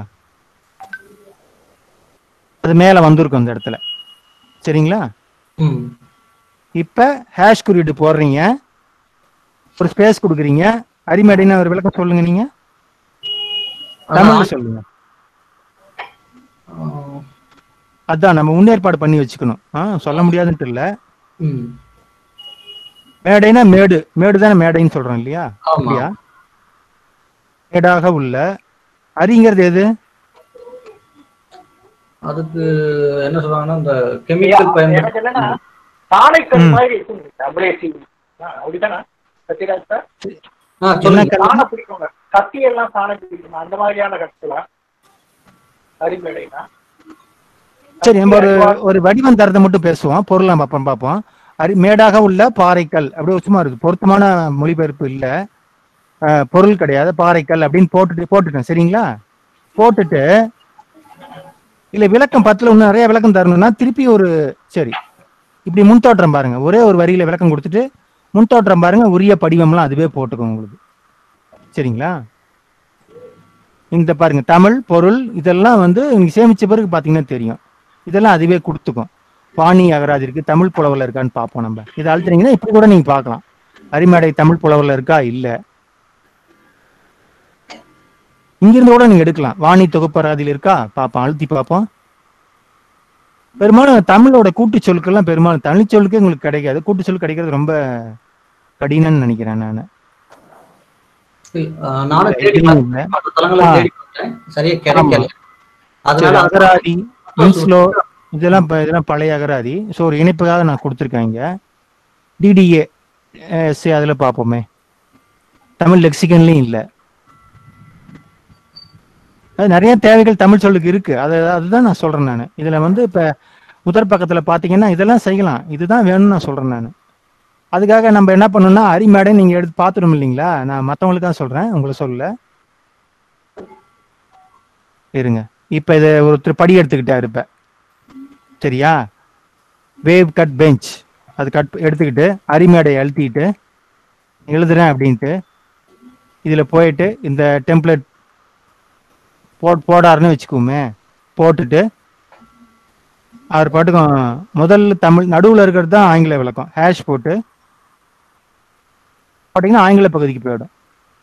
அது மேல வந்திருக்கும் இந்த இடத்துல சரிங்களா ம் இப்ப ஹேஷ் குறியீடு போடுறீங்க ஒரு ஸ்பேஸ் கொடுக்குறீங்க அரிமேடைன்னு ஒரு விளக்கம் சொல்லுங்க நீங்க தமிழ்ல சொல்லுங்க அஹ், அதான் நம்ம முன்னேற்பாடு பண்ணி வச்சுக்கணும் ஆ, சொல்ல முடியாதுன்ட்டு இல்ல ம் மேடைனா மேடு மேடு தானே மேடைன்னு சொல்றோம் இல்லையா ஆமா அப்படியா மேடாக உள்ள அரிங்கிறது எது அதுக்கு என்ன சொல்றாங்கன்னா இந்த கெமிக்கல் பயன்படுத்தி எனக்கு என்னன்னா சாணைக்கல் ம். மாதிரி இருக்கும் அப்ரேசிவ் அப்படிதானே சத்யராஜ் சார் ஆ சொல்லுங்க கல்? சாணம் பிடிக்குங்க கத்தி எல்லாம் சாணம் பிடிக்கும் அந்த மாதிரியான கத்திலாம் அரிமேடைனா சரி நம்ம ஒரு ஒரு வடிவம் தரத்தை மட்டும் பேசுவோம் பொருள் நம்ம அப்புறம் பார்ப்போம் அரி மேடாக உள்ள பாறைக்கல் அப்படி சும்மா இருக்கு பொருத்தமான மொழிபெயர்ப்பு இல்ல அஹ், பொருள் கிடையாது பாறைக்கல் அப்படின்னு போட்டுட்டு போட்டுட்டேன் சரிங்களா போட்டுட்டு இல்ல விளக்கம் பத்துல இன்னும் நிறைய விளக்கம் தரணும்னா திருப்பி ஒரு சரி இப்படி முன்தோற்றம் பாருங்க ஒரே ஒரு வரியில விளக்கம் கொடுத்துட்டு முன்தோற்றம் பாருங்க உரிய படிவம்லாம் அதுவே போட்டுக்கும் உங்களுக்கு சரிங்களா இந்த பாருங்க தமிழ் பொருள் இதெல்லாம் வந்து நீங்க சேமிச்ச பிறகு பாத்தீங்கன்னா தெரியும் இதெல்லாம் அதுவே கொடுத்துக்கும் பாணி அகராதி இருக்கு தமிழ் புலவர்ல இருக்கான்னு பார்ப்போம் நம்ம இதை அழுத்துறீங்கன்னா இப்படி கூட நீங்க பார்க்கலாம் அரிமேடை தமிழ் புலவர்ல இருக்கா இல்ல இங்கிருந்து கூட நீங்க எடுக்கலாம் வாணி தொகுப்பராதியில் இருக்கா பார்ப்போம் அழுத்தி பார்ப்போம் பெரும்பாலும் தமிழோட கூட்டு சொற்கள்லாம் பெரும்பாலும் தனி சொல்லுக்கு உங்களுக்கு கிடைக்காது கூட்டு சொல் கிடைக்கிறது ரொம்ப கடினம்னு நினைக்கிறேன் நான் அஹ், நானும் தேடி பார்த்தேன் மற்ற தளங்களை ஆ. தேடி பார்த்தேன் சரியா கிடைக்கல அதனால அது- அகராதி இன்ஸ்லோ இதெல்லாம் ப- இதெல்லாம் பழைய அகராதி ஸோ ஒரு இணைப்புக்காக நான் கொடுத்துருக்கேன் இங்க டிடிஏ எஸ்ஏ அதில் பார்ப்போமே தமிழ் லெக்சிகன்லையும் இல்லை அது நிறைய தேவைகள் தமிழ் சொல்லுக்கு இருக்கு அது அதுதான் நான் சொல்றேன் நான் இதுல வந்து இப்ப முதற் பக்கத்துல பாத்தீங்கன்னா இதெல்லாம் செய்யலாம் இதுதான் வேணும்னு நான் சொல்றேன் நான் அதுக்காக நம்ம என்ன பண்ணணும்னா அரிமேடை நீங்க எடுத்து பார்த்துடும் இல்லைங்களா நான் மற்றவங்களுக்காக சொல்றேன் உங்களை சொல்லல இருங்க இப்ப இதை ஒருத்தர் படி எடுத்துக்கிட்டாரு இப்ப சரியா வேவ் கட் பெஞ்ச் அது கட் எடுத்துக்கிட்டு அரிமேடை அழுத்திட்டு எழுதுறேன் அப்படின்ட்டு இதுல போயிட்டு இந்த டெம்ப்ளேட் போட் போடாருன்னு வச்சுக்குவோமே போட்டுட்டு அவர் பாட்டுக்கும் முதல்ல தமிழ் நடுவில் இருக்கிறது தான் ஆங்கில விளக்கம் ஹேஷ் போட்டு போட்டிங்கன்னா ஆங்கில பகுதிக்கு போயிடும்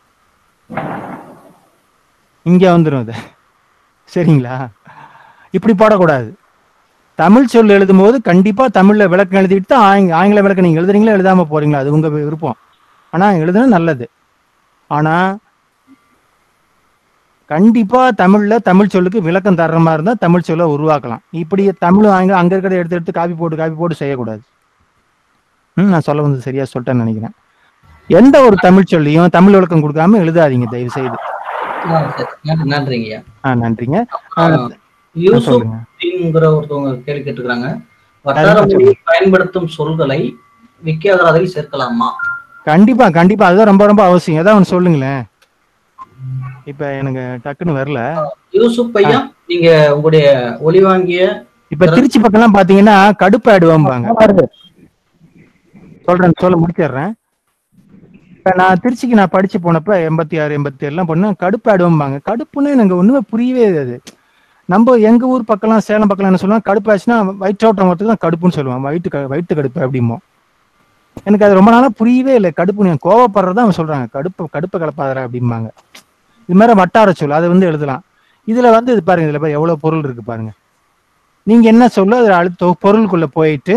இங்க வந்துடும் அது சரிங்களா இப்படி போடக்கூடாது தமிழ் சொல் எழுதும்போது கண்டிப்பா தமிழ்ல விளக்கம் எழுதிட்டு தான் ஆங்க- ஆங்கில விளக்கம் நீங்க எழுதுறீங்களா எழுதாம போறீங்களா அது உங்க விருப்பம் ஆனா எழுதுனா நல்லது ஆனா கண்டிப்பா தமிழ்ல தமிழ் சொல்லுக்கு விளக்கம் தர்ற மாதிரி இருந்தா தமிழ் சொல்ல உருவாக்கலாம் இப்படி தமிழ் அங்க அங்க இருக்கிறத எடுத்து எடுத்து காப்பி போட்டு காப்பி போட்டு செய்யக்கூடாது ம் நான் சொல்ல வந்து சரியா சொல்லிட்டேன்னு நினைக்கிறேன் எந்த ஒரு தமிழ் சொல்லியும் தமிழ் விளக்கம் கொடுக்காம எழுதாதீங்க தயவு செய்து ஆ, சரி. நன்றி- நன்றிங்கய்யா ஆ நன்றிங்க ஆ, யூசுப் சொல்லுங்க அப்படிங்கிற ஒருத்தவங்க கேள்வி கேட்டுக்கிறாங்க வட்டார மொழி பயன்படுத்தும் சொல்களை விக்கியாகராதில் சேர்க்கலாமா கண்டிப்பா கண்டிப்பா அதுதான் ரொம்ப ரொம்ப அவசியம் ஏதாவது ஒன்று சொல்லுங்களேன் இப்ப எனக்கு டக்குன்னு வரல யூசுப் ஐயா நீங்க உங்களுடைய ஒளி வாங்கிய இப்ப திருச்சி பக்கம்லாம் பாத்தீங்கன்னா கடுப்பு ஆடுவாம்பாங்க சொல்றேன் சொல்ல முடிச்சிடுறேன் இப்ப நான் திருச்சிக்கு நான் படிச்சு போனப்ப எண்பத்தி ஆறு எண்பத்தி ஏழுலாம் பண்ண கடுப்பு ஆடுவோம்பாங்க கடுப்புன்னு எனக்கு ஒண்ணுமே புரியவே அது நம்ம எங்க ஊர் பக்கம்லாம் சேலம் பக்கம் என்ன சொல்லுவாங்க கடுப்பு ஆச்சுன்னா வயிற்றோட்டம் வரதுக்கு தான் கடுப்புன்னு சொல்லுவான் வயிற்று க- வயிற்று கடுப்பு அப்படிமோ எனக்கு அது ரொம்ப நாளா புரியவே இல்லை கடுப்பு நீங்க கோவப்படுறதா அவன் சொல்றாங்க கடுப்பு கடுப்பு கலப்பாதரா அப்படிம்பாங்க இது மாதிரி வட்டார சொல் அதை வந்து எழுதலாம் இதுல வந்து இது பாருங்க இதுல பாரு எவ்வளவு பொருள் இருக்கு பாருங்க நீங்க என்ன சொல்ல அது அழுத்த பொருளுக்குள்ள போயிட்டு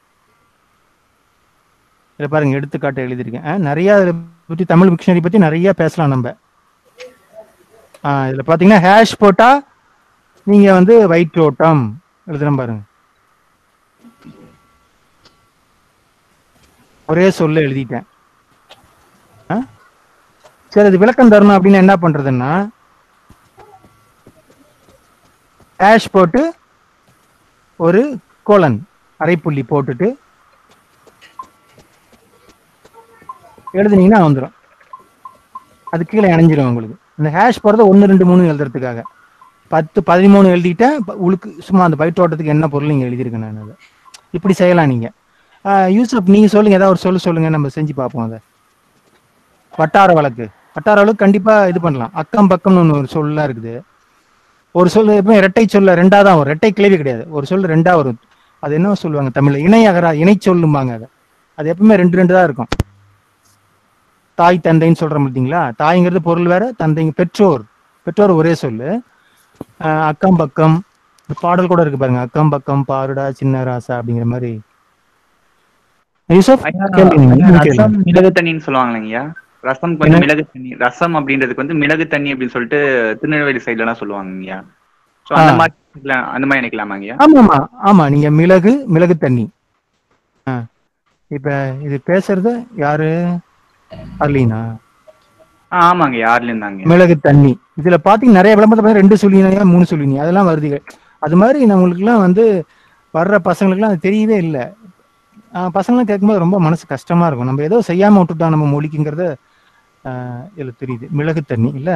இதுல பாருங்க எடுத்துக்காட்டு எழுதியிருக்கேன் ஆ, நிறைய இதை பத்தி தமிழ் டிக்ஷனரி பத்தி நிறைய பேசலாம் நம்ம ஆ, இதுல பாத்தீங்கன்னா ஹேஷ் போட்டா நீங்க வந்து வயிற்றோட்டம் எழுதுறேன் பாருங்க ஒரே சொல்ல எழுதிட்டேன் ஆ? சரி அது விளக்கம் தரணும் அப்படின்னு என்ன பண்றதுன்னா ஹேஷ் போட்டு ஒரு கோலன் அரைப்புள்ளி போட்டுட்டு எழுதுனீங்கன்னா வந்துடும் அது கீழே இணைஞ்சிரும் உங்களுக்கு இந்த ஹேஷ் போடுறது ஒன்று ரெண்டு மூணு எழுதுறதுக்காக பத்து பதிமூணு எழுதிட்டேன் ப- உழுக்கு சும்மா அந்த பயிற்றோட்டத்துக்கு என்ன பொருள் நீங்கள் எழுதியிருக்கேன் நான் அதை இப்படி செய்யலாம் நீங்கள் யூசுப் நீங்கள் சொல்லுங்க ஏதாவது ஒரு சொல்லு சொல்லுங்க நம்ம செஞ்சு பார்ப்போம் அதை வட்டார வழக்கு வட்டார வழக்கு கண்டிப்பாக இது பண்ணலாம் அக்கம் பக்கம்னு ஒன்று ஒரு சொல்லலாம் இருக்குது ஒரு சொல் எப்பவுமே இரட்டை சொல்ல ரெண்டா தான் வரும் இரட்டை கிளவி கிடையாது ஒரு சொல் ரெண்டா வரும் அது என்ன சொல்லுவாங்க தமிழ்ல இணை அகரா இணை சொல்லும்பாங்க அதை அது எப்பவுமே ரெண்டு ரெண்டு தான் இருக்கும் தாய் தந்தைன்னு சொல்றோம் பார்த்தீங்களா தாய்ங்கிறது பொருள் வேற தந்தைங்க பெற்றோர் பெற்றோர் ஒரே சொல்லு ஆஹ் அக்கம் பக்கம் இந்த பாடல் கூட இருக்கு பாருங்க அக்கம் பக்கம் பாருடா சின்ன ராசா அப்படிங்கிற மாதிரி யூசப் ஐயா, கேளுங்க, ஐயா, நீங்க கேளுங்க. ரசம் மிளகு தண்ணின்னு சொல்லுவாங்க ஐயா ரசம் கொஞ்சம் மிளகு தண்ணி ரசம் அப்படின்றதுக்கு வந்து மிளகு தண்ணி அப்படின்னு சொல்லிட்டு திருநெல்வேலி சைடுல எல்லாம் சொல்லுவாங்க ஐயா So, அந்த ஆ. மாதிரி நினைக்கலாம்- அந்த மாதிரி நினைக்கலாமா ஐயா ஆமா ஆமா ஆமா நீங்க மிளகு மிளகு தண்ணி ஆ. இப்ப இது பேசுறது யாரு அர்லீனா ஆ, ஆமாங்க யாருல இருந்தாங்க மிளகு தண்ணி இதுல பாத்தீங்கன்னா நிறைய விளம்பரத்துல பாத்தீங்கன்னா ரெண்டு சொல்லினா மூணு சொல்லினி அதெல்லாம் வருது அது மாதிரி நம்மளுக்குலாம் வந்து வர்ற பசங்களுக்குலாம் அது தெரியவே இல்லை பசங்களாம் கேட்கும்போது ரொம்ப மனசு கஷ்டமா இருக்கும் நம்ம ஏதோ செய்யாம விட்டுட்டோம் நம்ம மொழிக்குங்கிறத ஆஹ், இதுல தெரியுது மிளகு தண்ணி இல்ல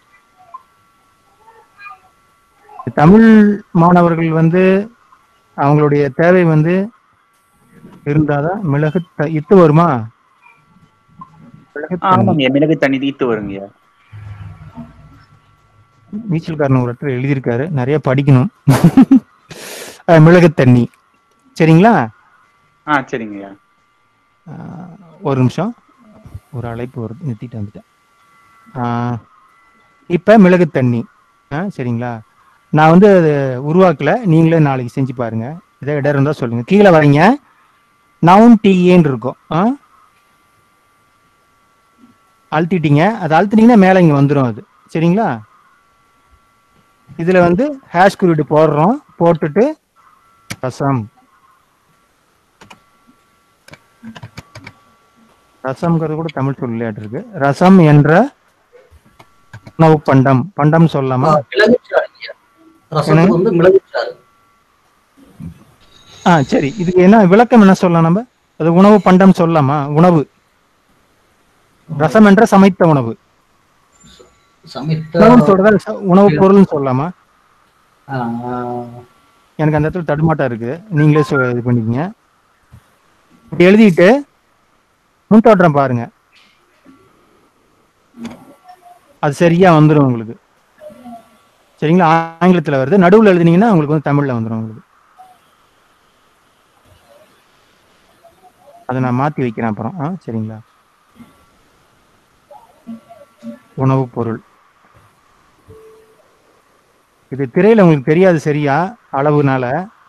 தமிழ் மாணவர்கள் வந்து அவங்களுடைய தேவை வந்து இருந்தாதான் மிளகு த- இத்து வருமா மிளகு தண்ணி. ஆமாங்க மிளகு தண்ணி தீத்து வருங்க ஐயா நீச்சல்காரன் ஒரு இடத்துல எழுதியிருக்காரு நிறைய படிக்கணும் அஹ் மிளகு தண்ணி சரிங்களா ஆ சரிங்க ஐயா அஹ் ஒரு நிமிஷம் ஒரு அழைப்பு வருது நிறுத்திட்டு வந்துட்டேன் அஹ் இப்ப மிளகு தண்ணி அஹ் சரிங்களா நான் வந்து அது உருவாக்கல நீங்களே நாளைக்கு செஞ்சு பாருங்க இதே இடம் இருந்தா சொல்லுங்க கீழே வரீங்க நவுன் டிஏன்னு இருக்கும் ஆ? அழுத்திட்டீங்க அது அழுத்திட்டீங்கன்னா மேலே இங்க வந்துடும் அது சரிங்களா இதுல வந்து ஹேஷ் குறியீடு போடுறோம் போட்டுட்டு ரசம் ரசம்ங்கிறது கூட தமிழ் சொல்லியாட்டு இருக்கு ரசம் என்ற உணவு பண்டம் பண்டம் சொல்லலாமா மிளகுச்சாறு ஐயா. ரசத்துக்கு வந்து மிளகுச்சாறு ஆ சரி இதுக்கு என்ன விளக்கம் என்ன சொல்லலாம் நம்ம அது உணவு பண்டம் சொல்லலாமா உணவு ரசம் என்ற சமைத்த உணவு சமைத்த உணவுன்னு சொல்றதா ச- உணவு பொருள்னு சொல்லலாமா ஆ, எனக்கு அந்த இடத்துல தடுமாட்டம் இருக்கு நீங்களே சொ- இது பண்ணிக்கங்க இப்படி எழுதிட்டு முன்தோற்றம் பாருங்க அது சரியா வந்துடும் உங்களுக்கு சரிங்களா ஆங்கிலத்துல வருது நடுவுல எழுதுனீங்கன்னா உங்களுக்கு வந்து தமிழ்ல வந்துடும் உங்களுக்கு அதை நான் மாத்தி வைக்கிறேன் அப்புறம் ஆ சரிங்களா உணவுப் பொருள் இது திரையில உங்களுக்கு தெரியாது சரியா அளவுனால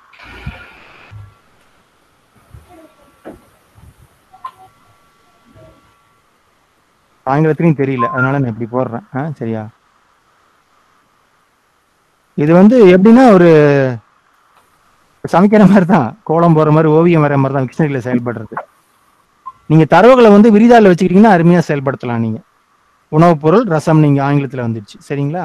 ஆங்கிலத்திலையும் தெரியல அதனால நான் இப்படி போடுறேன் ஆ சரியா இது வந்து எப்படின்னா ஒரு சமைக்கிற மாதிரி தான் கோலம் போற மாதிரி ஓவியம் வர மாதிரி தான் விக்ஷனரியில செயல்படுறது நீங்க தரவுகளை வந்து விரிதாளில் வச்சுக்கிட்டீங்கன்னா அருமையா செயல்படுத்தலாம் நீங்க உணவுப் பொருள் ரசம் நீங்க ஆங்கிலத்துல வந்துடுச்சு சரிங்களா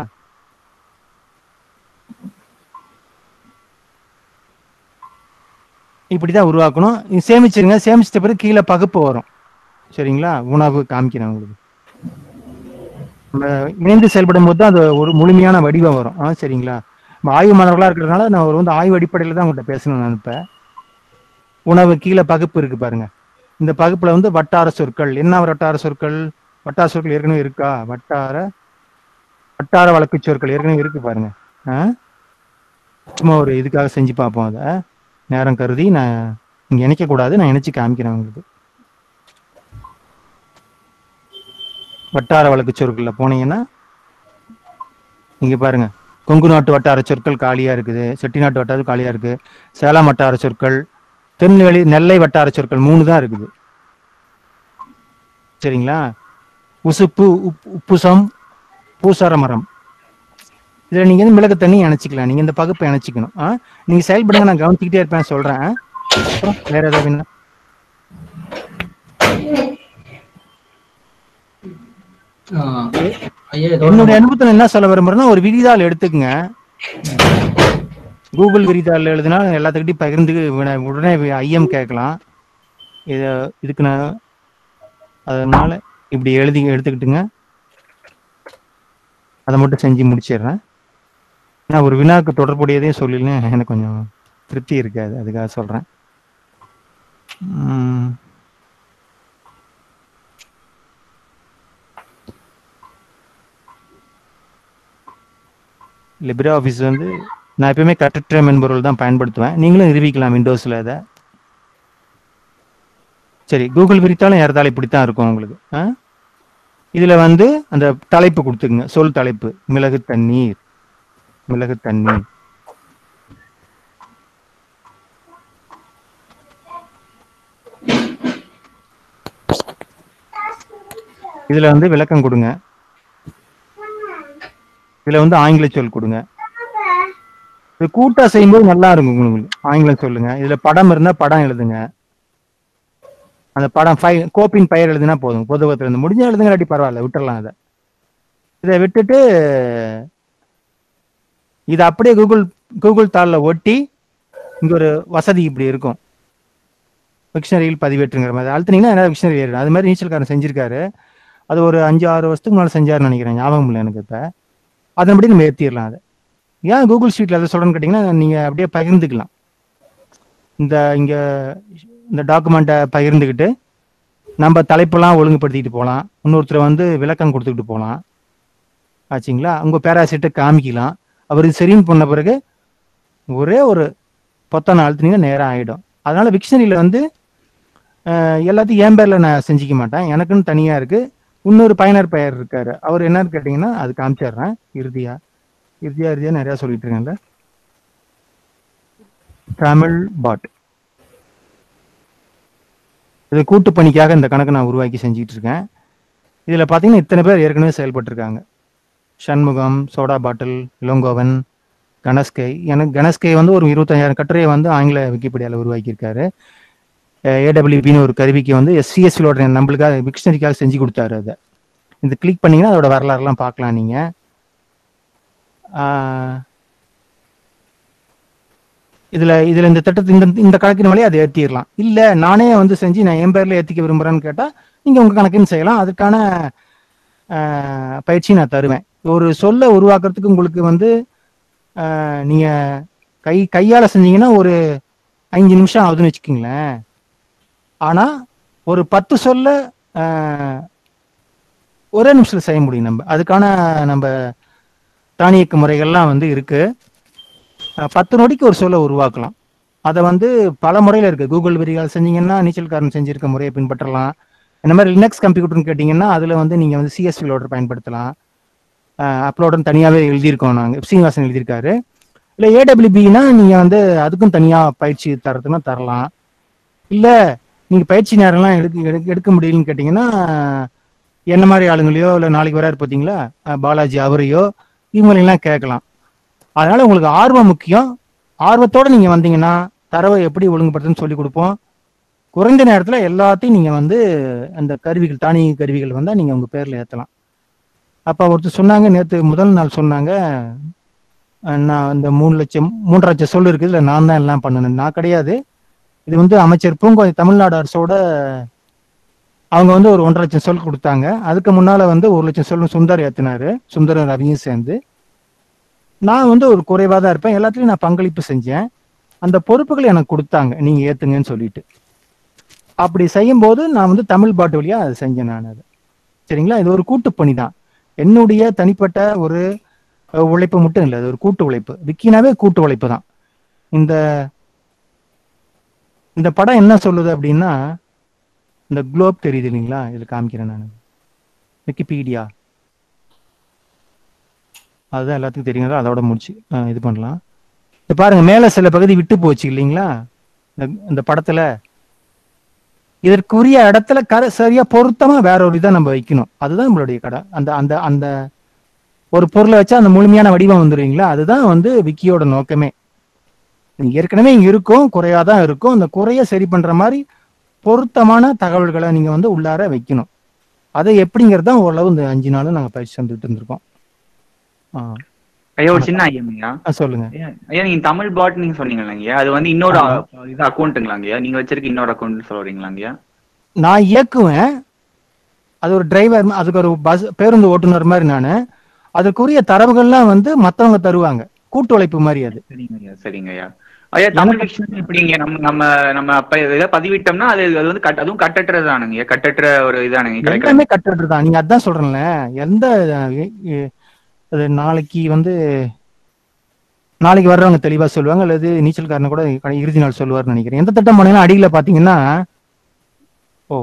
இப்படிதான் உருவாக்கணும் இது சேமிச்சிருங்க சேமிச்சிட்ட பிறகு கீழே பகுப்பு வரும் சரிங்களா உணவு காமிக்கிறேன் உங்களுக்கு நம்ம இணைந்து செயல்படும் போது தான் அது ஒரு முழுமையான வடிவம் வரும் ஆ சரிங்களா நம்ம ஆய்வு மாணவர்களா இருக்கிறதுனால நான் ஒரு வந்து ஆய்வு அடிப்படையில் தான் உங்கள்கிட்ட பேசணும் நான் இப்ப உணவு கீழே பகுப்பு இருக்கு பாருங்க இந்த பகுப்புல வந்து வட்டார சொற்கள் என்ன வட்டார சொற்கள் வட்டார சொற்கள் ஏற்கனவே இருக்கா வட்டார வட்டார வழக்கு சொற்கள் ஏற்கனவே இருக்கு பாருங்க ஆ? சும்மா ஒரு இதுக்காக செஞ்சு பார்ப்போம் அதை நேரம் கருதி நான் இங்க இணைக்க கூடாது நான் இணைச்சு காமிக்கிறேன் உங்களுக்கு வட்டார வழக்கு சொற்கள்ல போனீங்கன்னா இங்க பாருங்க கொங்கு நாட்டு வட்டார சொற்கள் காலியா இருக்குது செட்டிநாட்டு வட்டார காலியா இருக்கு சேலம் வட்டார சொற்கள் திருநெல்வேலி நெல்லை வட்டார சொற்கள் மூணு தான் இருக்குது சரிங்களா உசுப்பு உப்- உப்புசம் பூசார மரம் இதுல நீங்க வந்து மிளகு தண்ணி இணைச்சிக்கலாம் நீங்க இந்த பகுப்பை இணைச்சிக்கணும் ஆ? நீங்க செயல்படுங்க நான் கவனிச்சுக்கிட்டே இருப்பேன் சொல்றேன் ஆ? அப்புறம் வேற ஏதாவது வேணுமா? ஆ, ஐயா இதோட என்னுடைய அனுபவத்துல என்ன சொல்ல விரும்புறேன்னா ஒரு விரிதாள் எடுத்துக்கங்க கூகுள் விரிதாள் எழுதுனா எல்லாத்துக்கிட்டையும் பகிர்ந்து வின- உடனே ஐயம் கேட்கலாம் இத இதுக்கு நான் அதனால இப்படி எழுதி எடுத்துக்கிட்டுங்க அதை மட்டும் செஞ்சு முடிச்சிடுறேன் நான் ஒரு வினாக்கு தொடர்புடையதையும் சொல்லலாம் எனக்கு கொஞ்சம் திருப்தி இருக்காது அதுக்காக சொல்றேன் உம் லிப்ரே ஆஃபீஸ் வந்து நான் எப்பயுமே கட்டற்ற மென்பொருள் தான் பயன்படுத்துவேன் நீங்களும் நிரூபிக்கலாம் விண்டோஸில் அதை சரி கூகுள் விரித்தாலும் ஏறதாலும் இப்படி தான் இருக்கும் உங்களுக்கு ஆ இதில் வந்து அந்த தலைப்பு கொடுத்துக்குங்க சொல் தலைப்பு மிளகு தண்ணீர் மிளகு தண்ணீர் இதுல வந்து விளக்கம் கொடுங்க இதுல வந்து ஆங்கில சொல் கொடுங்க இது கூட்டா செய்யும்போது நல்லா இருக்கும் உங்களுக்கு ஆங்கிலம் சொல்லுங்க இதுல படம் இருந்தா படம் எழுதுங்க அந்த படம் ஃபை கோப்பின் பெயர் எழுதுனா போதும் பொதுவத்துல இருந்து முடிஞ்ச எழுதுங்க இல்லாட்டி பரவாயில்ல விட்டுறலாம் அதை இதை விட்டுட்டு இதை அப்படியே கூகுள் கூகுள் தாளில் ஒட்டி இங்க ஒரு வசதி இப்படி இருக்கும் விக்ஷனரியில் பதிவேற்றுங்கிற மாதிரி அழுத்தினீங்கன்னா என்ன விக்ஷனரி ஏறிடும் அது மாதிரி நீச்சல்காரன் செஞ்சிருக்காரு அது ஒரு அஞ்சு ஆறு வருஷத்துக்கு முன்னாடி செஞ்சாருன்னு நினைக்கிறேன் ஞாபகம் இல்லை எனக்கு இப்போ அதன்படி நம்ம ஏற்றிடலாம் அதை ஏன் கூகுள் ஷீட்டில் அதை சொல்கிறேன்னு கேட்டிங்கன்னா நீங்கள் அப்படியே பகிர்ந்துக்கலாம் இந்த இங்கே இந்த டாக்குமெண்ட்டை பகிர்ந்துக்கிட்டு நம்ம தலைப்பெல்லாம் ஒழுங்குபடுத்திக்கிட்டு போகலாம் இன்னொருத்தர் வந்து விளக்கம் கொடுத்துக்கிட்டு போகலாம் ஆச்சுங்களா உங்கள் பேராசிட்டை காமிக்கலாம் அவர் இது சரின்னு பண்ண பிறகு ஒரே ஒரு பொத்தான அழுத்தினீங்கன்னா நேரம் ஆகிடும் அதனால விக்ஷனரியில் வந்து அஹ், எல்லாத்தையும் என் பேரில் நான் செஞ்சுக்க மாட்டேன் எனக்குன்னு தனியாக இருக்கு இன்னொரு பயனர் பெயர் இருக்காரு அவர் என்னன்னு கேட்டிங்கன்னா அது காமிச்சிடுறேன் இறுதியா இறுதியா இறுதியா நிறையா சொல்லிட்டு இருக்கேன்ல தமிழ் பாட் இது கூட்டு பணிக்காக இந்த கணக்கு நான் உருவாக்கி செஞ்சுட்டு இருக்கேன் இதில் பார்த்தீங்கன்னா இத்தனை பேர் ஏற்கனவே செயல்பட்டிருக்காங்க சண்முகம் சோடா பாட்டில் இளங்கோவன் கணஸ்கை எனக்கு கணஸ்கை வந்து ஒரு இருபத்தஞ்சாயிரம் கட்டுரையை வந்து ஆங்கில விக்கிபீடியாவில் உருவாக்கியிருக்காரு ஏடபிள்யூபின்னு ஒரு கருவிக்கு வந்து எஸ்சிஎஸ்சியோட நம்மளுக்காக விக்ஷனரிக்காக செஞ்சு கொடுத்தாரு அதை இந்த கிளிக் பண்ணீங்கன்னா அதோட வரலாறுலாம் பார்க்கலாம் நீங்க ஆஹ், இதுல இதுல இந்த திட்டத்தை இந்த இந்த கணக்கின் வழியே அதை ஏற்றிடலாம் இல்ல நானே வந்து செஞ்சு நான் என் பேர்ல ஏத்திக்க விரும்புறேன்னு கேட்டா நீங்க உங்க கணக்குன்னு செய்யலாம் அதுக்கான ஆஹ், பயிற்சி நான் தருவேன் ஒரு சொல்ல உருவாக்குறதுக்கு உங்களுக்கு வந்து ஆஹ், நீங்க கை கையால செஞ்சீங்கன்னா ஒரு அஞ்சு நிமிஷம் ஆகுதுன்னு வச்சுக்கோங்களேன் ஆனா ஒரு பத்து சொல்ல ஆஹ், ஒரே நிமிஷத்துல செய்ய முடியும் நம்ம அதுக்கான நம்ம தானியக்க முறைகள்லாம் வந்து இருக்கு அஹ், பத்து நொடிக்கு ஒரு சொல்ல உருவாக்கலாம் அதை வந்து பல முறையில் இருக்கு கூகுள் விரிகால் செஞ்சீங்கன்னா நீச்சல்காரன் செஞ்சிருக்க முறையை பின்பற்றலாம் இந்த மாதிரி லினக்ஸ் கம்ப்யூட்டர்னு கேட்டிங்கன்னா அதில் வந்து நீங்கள் வந்து சிஎஸ்வி லோடர் பயன்படுத்தலாம் அப்லோடுன்னு தனியாகவே எழுதியிருக்கோம் நாங்கள் சீனிவாசன் எழுதியிருக்காரு இல்லை ஏடபிள்யூபினா நீங்கள் வந்து அதுக்கும் தனியாக பயிற்சி தரதுன்னா தரலாம் இல்லை நீங்கள் பயிற்சி நேரம்லாம் எடுக்க எடுக்க எடுக்க முடியலன்னு கேட்டிங்கன்னா என்ன மாதிரி ஆளுங்களையோ இல்லை நாளைக்கு வராரு பார்த்தீங்களா அஹ் பாலாஜி அவரையோ இவங்களெல்லாம் கேட்கலாம் அதனால உங்களுக்கு ஆர்வம் முக்கியம் ஆர்வத்தோட நீங்க வந்தீங்கன்னா தரவை எப்படி ஒழுங்குபடுத்துன்னு சொல்லி கொடுப்போம் குறைந்த நேரத்துல எல்லாத்தையும் நீங்க வந்து அந்த கருவிகள் தானிய கருவிகள் வந்தா நீங்க உங்க பேர்ல ஏத்தலாம் அப்ப ஒருத்தர் சொன்னாங்க நேத்து முதல் நாள் சொன்னாங்க அஹ் நான் இந்த மூணு லட்சம் மூன்றரை லட்சம் சொல் இருக்குது இல்லை நான் தான் எல்லாம் பண்ணணும் நான் கிடையாது இது வந்து அமைச்சர் பூங்கோதை தமிழ்நாடு அரசோட அவங்க வந்து ஒரு ஒன்றரை லட்சம் சொல் கொடுத்தாங்க அதுக்கு முன்னால வந்து ஒரு லட்சம் சொல் சுந்தர் ஏத்தினாரு சுந்தரம் ரவியும் சேர்ந்து நான் வந்து ஒரு குறைவா தான் இருப்பேன் எல்லாத்துலயும் நான் பங்களிப்பு செஞ்சேன் அந்த பொறுப்புகளை எனக்கு கொடுத்தாங்க நீங்க ஏத்துங்கன்னு சொல்லிட்டு அப்படி செய்யும்போது நான் வந்து தமிழ் பாட்டு வழியா அதை செஞ்சேன் நான் அதை சரிங்களா இது ஒரு கூட்டு பணி தான் என்னுடைய தனிப்பட்ட ஒரு அஹ், உழைப்பு மட்டும் இல்லை அது ஒரு கூட்டு உழைப்பு விக்கினாவே கூட்டு உழைப்பு தான் இந்த இந்த படம் என்ன சொல்லுது அப்படின்னா இந்த குளோப் தெரியுது இல்லைங்களா இதுல காமிக்கிறேன் நான் விக்கிபீடியா அதுதான் எல்லாத்துக்கும் தெரியுங்களா அதோட முடிச்சு அஹ், இது பண்ணலாம் இப்ப பாருங்க மேல சில பகுதி விட்டு போச்சு இல்லைங்களா இந்த இந்த படத்துல இதற்குரிய இடத்துல கர சரியா பொருத்தமா வேற ஒரு இதை நம்ம வைக்கணும் அதுதான் நம்மளுடைய கடை அந்த அந்த அந்த ஒரு பொருளை வச்சா அந்த முழுமையான வடிவம் வந்துருவீங்களா அதுதான் வந்து விக்கியோட நோக்கமே நீங்க ஏற்கனவே இங்க இருக்கும் குறையாதான் இருக்கும் அந்த குறைய சரி பண்ற மாதிரி பொருத்தமான தகவல்களை நீங்க வந்து உள்ளார வைக்கணும் அதை எப்படிங்கிறது தான் ஓரளவு இந்த அஞ்சு நாளும் நாங்க பயிற்சி வந்துட்டு இருந்திருக்கோம் ஆ, ஐயா ஒரு சின்ன ஐயம் ஐயா ஆ, சொல்லுங்க ஐயா, ஐயா நீங்க தமிழ் பாட் நீங்க சொன்னீங்களாங்க அது வந்து இன்னொரு ஆமா. அ- இது அக்கௌண்ட்டுங்களாங்கய்யா நீங்க வச்சிருக்க இன்னொரு அக்கௌண்ட் சொல்றீங்களாங்கய்யா நான் இயக்குவேன் அது ஒரு டிரைவர் அதுக்கு ஒரு பஸ் பேருந்து ஓட்டுநர் மாதிரி நான் அதுக்குரிய தரவுகள்லாம் வந்து மத்தவங்க தருவாங்க கூட்டு உழைப்பு மாதிரி அது சரிங்க ஐயா சரிங்க ஐயா ஐயா தமிழ் டிக்ஷனரி எப்படிங்க நம்ம நம்ம நம்ம அப்ப இதை பதிவிட்டோம்னா அது அது வந்து கட் அதுவும் கட்டற்றது தானுங்க கட்டற்ற ஒரு இதானுங்க correct ஆ? எல்லாமே கட்டுறது தான் நீங்க அதான் சொல்றேன்ல எந்த எ- எ- அது நாளைக்கு வந்து நாளைக்கு வர்றவங்க தெளிவா சொல்லுவாங்க அல்லது நீச்சல்காரனை கூட கடை- இறுதி நாள் சொல்லுவார்னு நினைக்கிறேன் எந்த திட்டம் பண்ணீங்கன்னா அடியில பாத்தீங்கன்னா ஓ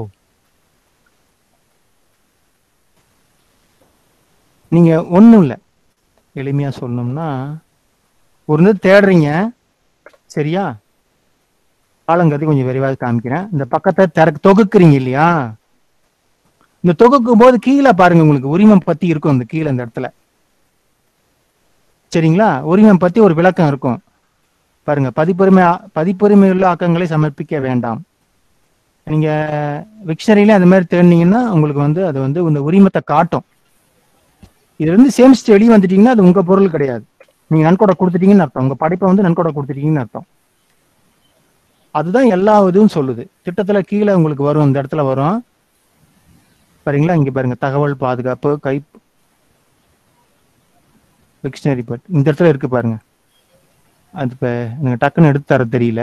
நீங்க ஒண்ணும் இல்ல எளிமையா சொல்லணும்னா ஒரு இது தேடுறீங்க சரியா ஆலங்கத்தி கொஞ்சம் விரைவாக காமிக்கிறேன் இந்த பக்கத்தை திறக்க தொகுக்குறீங்க இல்லையா இந்த தொகுக்கும் போது கீழே பாருங்க உங்களுக்கு உரிமம் பத்தி இருக்கும் அந்த கீழே இந்த இடத்துல சரிங்களா உரிமம் பத்தி ஒரு விளக்கம் இருக்கும் பாருங்க பதிப்புரிமை பதிப்புரிமை உள்ள ஆக்கங்களை சமர்ப்பிக்க வேண்டாம் நீங்க விக்ஷனரியில அந்த மாதிரி தேடினீங்கன்னா உங்களுக்கு வந்து அது வந்து இந்த உரிமத்தை காட்டும் இதுல இருந்து சேமிச்சுட்டு வெளியே வந்துட்டீங்கன்னா அது உங்க பொருள் கிடையாது நீங்க நன்கொடை கொடுத்துட்டீங்கன்னு அர்த்தம் உங்க படைப்பை வந்து நன்கொடை கொடுத்துட்டீங்கன்னு அர்த்தம் அதுதான் எல்லா இதுவும் சொல்லுது திட்டத்துல கீழே உங்களுக்கு வரும் இந்த இடத்துல வரும் பாருங்களா இங்க பாருங்க தகவல் பாதுகாப்பு கை டிக்ஷனரி பட் இந்த இடத்துல இருக்கு பாருங்க அது இப்ப எனக்கு டக்குன்னு எடுத்து தர தெரியல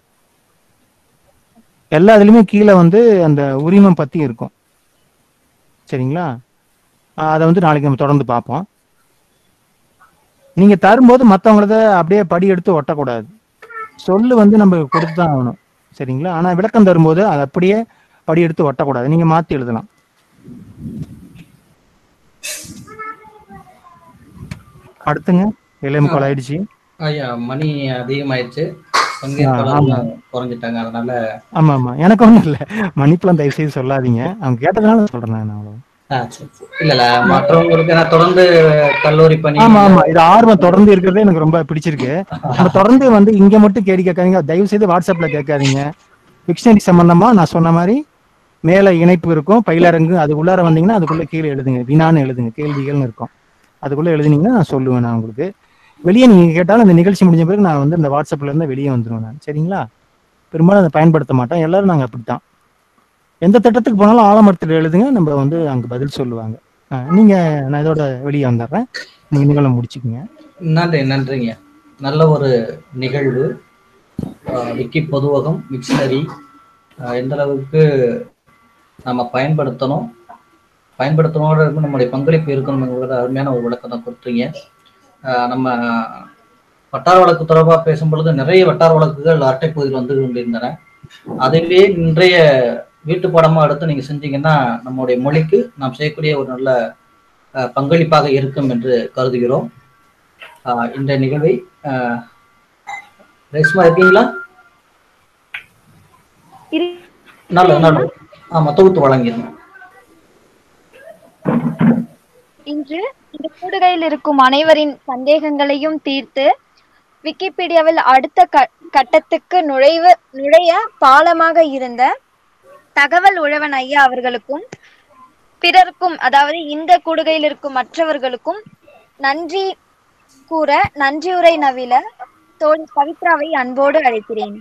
எல்லா இதுலயுமே கீழே வந்து அந்த உரிமம் பத்தி இருக்கும் சரிங்களா ஆஹ் அதை வந்து நாளைக்கு நம்ம தொடர்ந்து பார்ப்போம் நீங்க தரும்போது மத்தவங்களத அப்படியே படி எடுத்து ஒட்டக்கூடாது சொல்லு வந்து நம்ம கொடுத்து தான் ஆகணும் சரிங்களா ஆனா விளக்கம் தரும்போது அதை அப்படியே படி எடுத்து ஒட்டக்கூடாது நீங்க மாத்தி எழுதலாம் அடுத்துங்க ஏழே முக்கால் ஆயிடுச்சு ஐயா மணி அதிகமாயிடுச்சு ஆமா. பங்கேற்பாளர் குறைஞ்சிட்டாங்க அதனால ஆமா ஆமா எனக்கு ஒண்ணும் இல்ல மன்னிப்புலாம் தயவு செய்து சொல்லாதீங்க அவங்க கேட்டதுனால சொல்றேன் நான் அவ்வளவு ஆ, சரி, சரி. இல்ல இல்ல மற்றவங்களுக்கு நான் தொடர்ந்து கல்லூரி பணி ஆமா ஆமா இது ஆர்வம் தொடர்ந்து இருக்கிறதே எனக்கு ரொம்ப பிடிச்சிருக்கு நம்ம தொடர்ந்து வந்து இங்க மட்டும் கேள்வி கேட்காதீங்க தயவு செய்து வாட்ஸ்அப்ல கேட்காதீங்க டிக்ஷனரி சம்பந்தமா நான் சொன்ன மாதிரி மேல இணைப்பு இருக்கும் பயிலரங்கு அதுக்குள்ளார வந்தீங்கன்னா அதுக்குள்ள கீழே எழுதுங்க வினான்னு எழுதுங்க கேள்விகள்னு இருக்கும் அதுக்குள்ள எழுதுனீங்கன்னா நான் சொல்லுவேன் நான் உங்களுக்கு வெளியே நீங்க கேட்டாலும் இந்த நிகழ்ச்சி முடிஞ்ச பிறகு நான் வந்து இந்த வாட்ஸ்அப்ல இருந்து வெளியே வந்துருவேன் நான் சரிங்களா பெரும்பாலும் அதை பயன்படுத்த மாட்டோம் எல்லாரும் நாங்க அப்படித்தான் எந்த திட்டத்துக்கு போனாலும் ஆலமரத்தில் எழுதுங்க நம்ம வந்து அங்க பதில் சொல்லுவாங்க ஆ, நீங்க நான் இதோட வெளியே வந்துடுறேன் நீங்க நிகழ்வை முடிச்சுக்கோங்க நன்றி நன்றிங்க நல்ல ஒரு நிகழ்வு ஆஹ் விக்கி பொதுவகம் மிக்சனரி எந்த அளவுக்கு நம்ம பயன்படுத்தணும் பயன்படுத்தணோட இருக்கு நம்முடைய பங்களிப்பு இருக்கணுங்கிறத அருமையான ஒரு விளக்கம் தான் கொடுத்தீங்க ஆஹ் நம்ம வட்டார வழக்கு தொடர்பாக பேசும் பொழுது நிறைய வட்டார வழக்குகள் அட்டை பகுதியில் வந்து கொண்டிருந்தன அதுவே இன்றைய வீட்டு பாடமா எடுத்து நீங்க செஞ்சீங்கன்னா நம்முடைய மொழிக்கு நாம் செய்யக்கூடிய ஒரு நல்ல ஆஹ் பங்களிப்பாக இருக்கும் என்று கருதுகிறோம் ஆஹ் இந்த நிகழ்வை ஆஹ் ரேஷ்மா இருக்கீங்களா இரு- நல்ல நல்ல ஆமா தொகுத்து வழங்கிருந்தேன் இன்று இந்த கூடுகையில் இருக்கும் அனைவரின் சந்தேகங்களையும் தீர்த்து விக்கிபீடியாவில் அடுத்த க- கட்டத்துக்கு நுழைவு நுழைய பாலமாக இருந்த தகவல் உழவன் ஐயா அவர்களுக்கும் பிறருக்கும் அதாவது இந்த கூடுகையில் இருக்கும் மற்றவர்களுக்கும் நன்றி கூற நன்றியுரை நவில தோழி பவித்ராவை அன்போடு அழைக்கிறேன்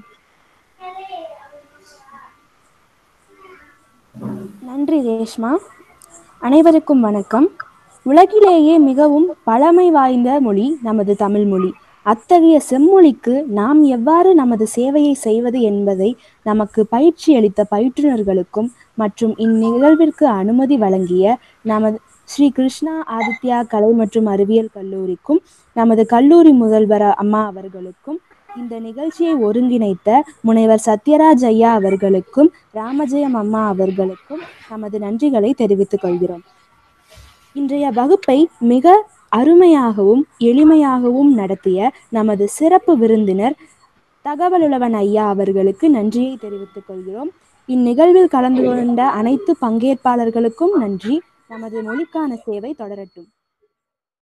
நன்றி ரேஷ்மா அனைவருக்கும் வணக்கம் உலகிலேயே மிகவும் பழமை வாய்ந்த மொழி நமது தமிழ் மொழி அத்தகைய செம்மொழிக்கு நாம் எவ்வாறு நமது சேவையை செய்வது என்பதை நமக்கு பயிற்சி அளித்த பயிற்றுனர்களுக்கும் மற்றும் இந்நிகழ்விற்கு அனுமதி வழங்கிய நமது ஸ்ரீ கிருஷ்ணா ஆதித்யா கலை மற்றும் அறிவியல் கல்லூரிக்கும் நமது கல்லூரி முதல்வர் அம்மா அவர்களுக்கும் இந்த நிகழ்ச்சியை ஒருங்கிணைத்த முனைவர் சத்யராஜ் ஐயா அவர்களுக்கும் ராமஜெயம் அம்மா அவர்களுக்கும் நமது நன்றிகளை தெரிவித்துக் கொள்கிறோம் இன்றைய வகுப்பை மிக அருமையாகவும் எளிமையாகவும் நடத்திய நமது சிறப்பு விருந்தினர் தகவலுளவன் ஐயா அவர்களுக்கு நன்றியை தெரிவித்துக் கொள்கிறோம் இந்நிகழ்வில் கலந்து கொண்ட அனைத்து பங்கேற்பாளர்களுக்கும் நன்றி நமது மொழிக்கான சேவை தொடரட்டும்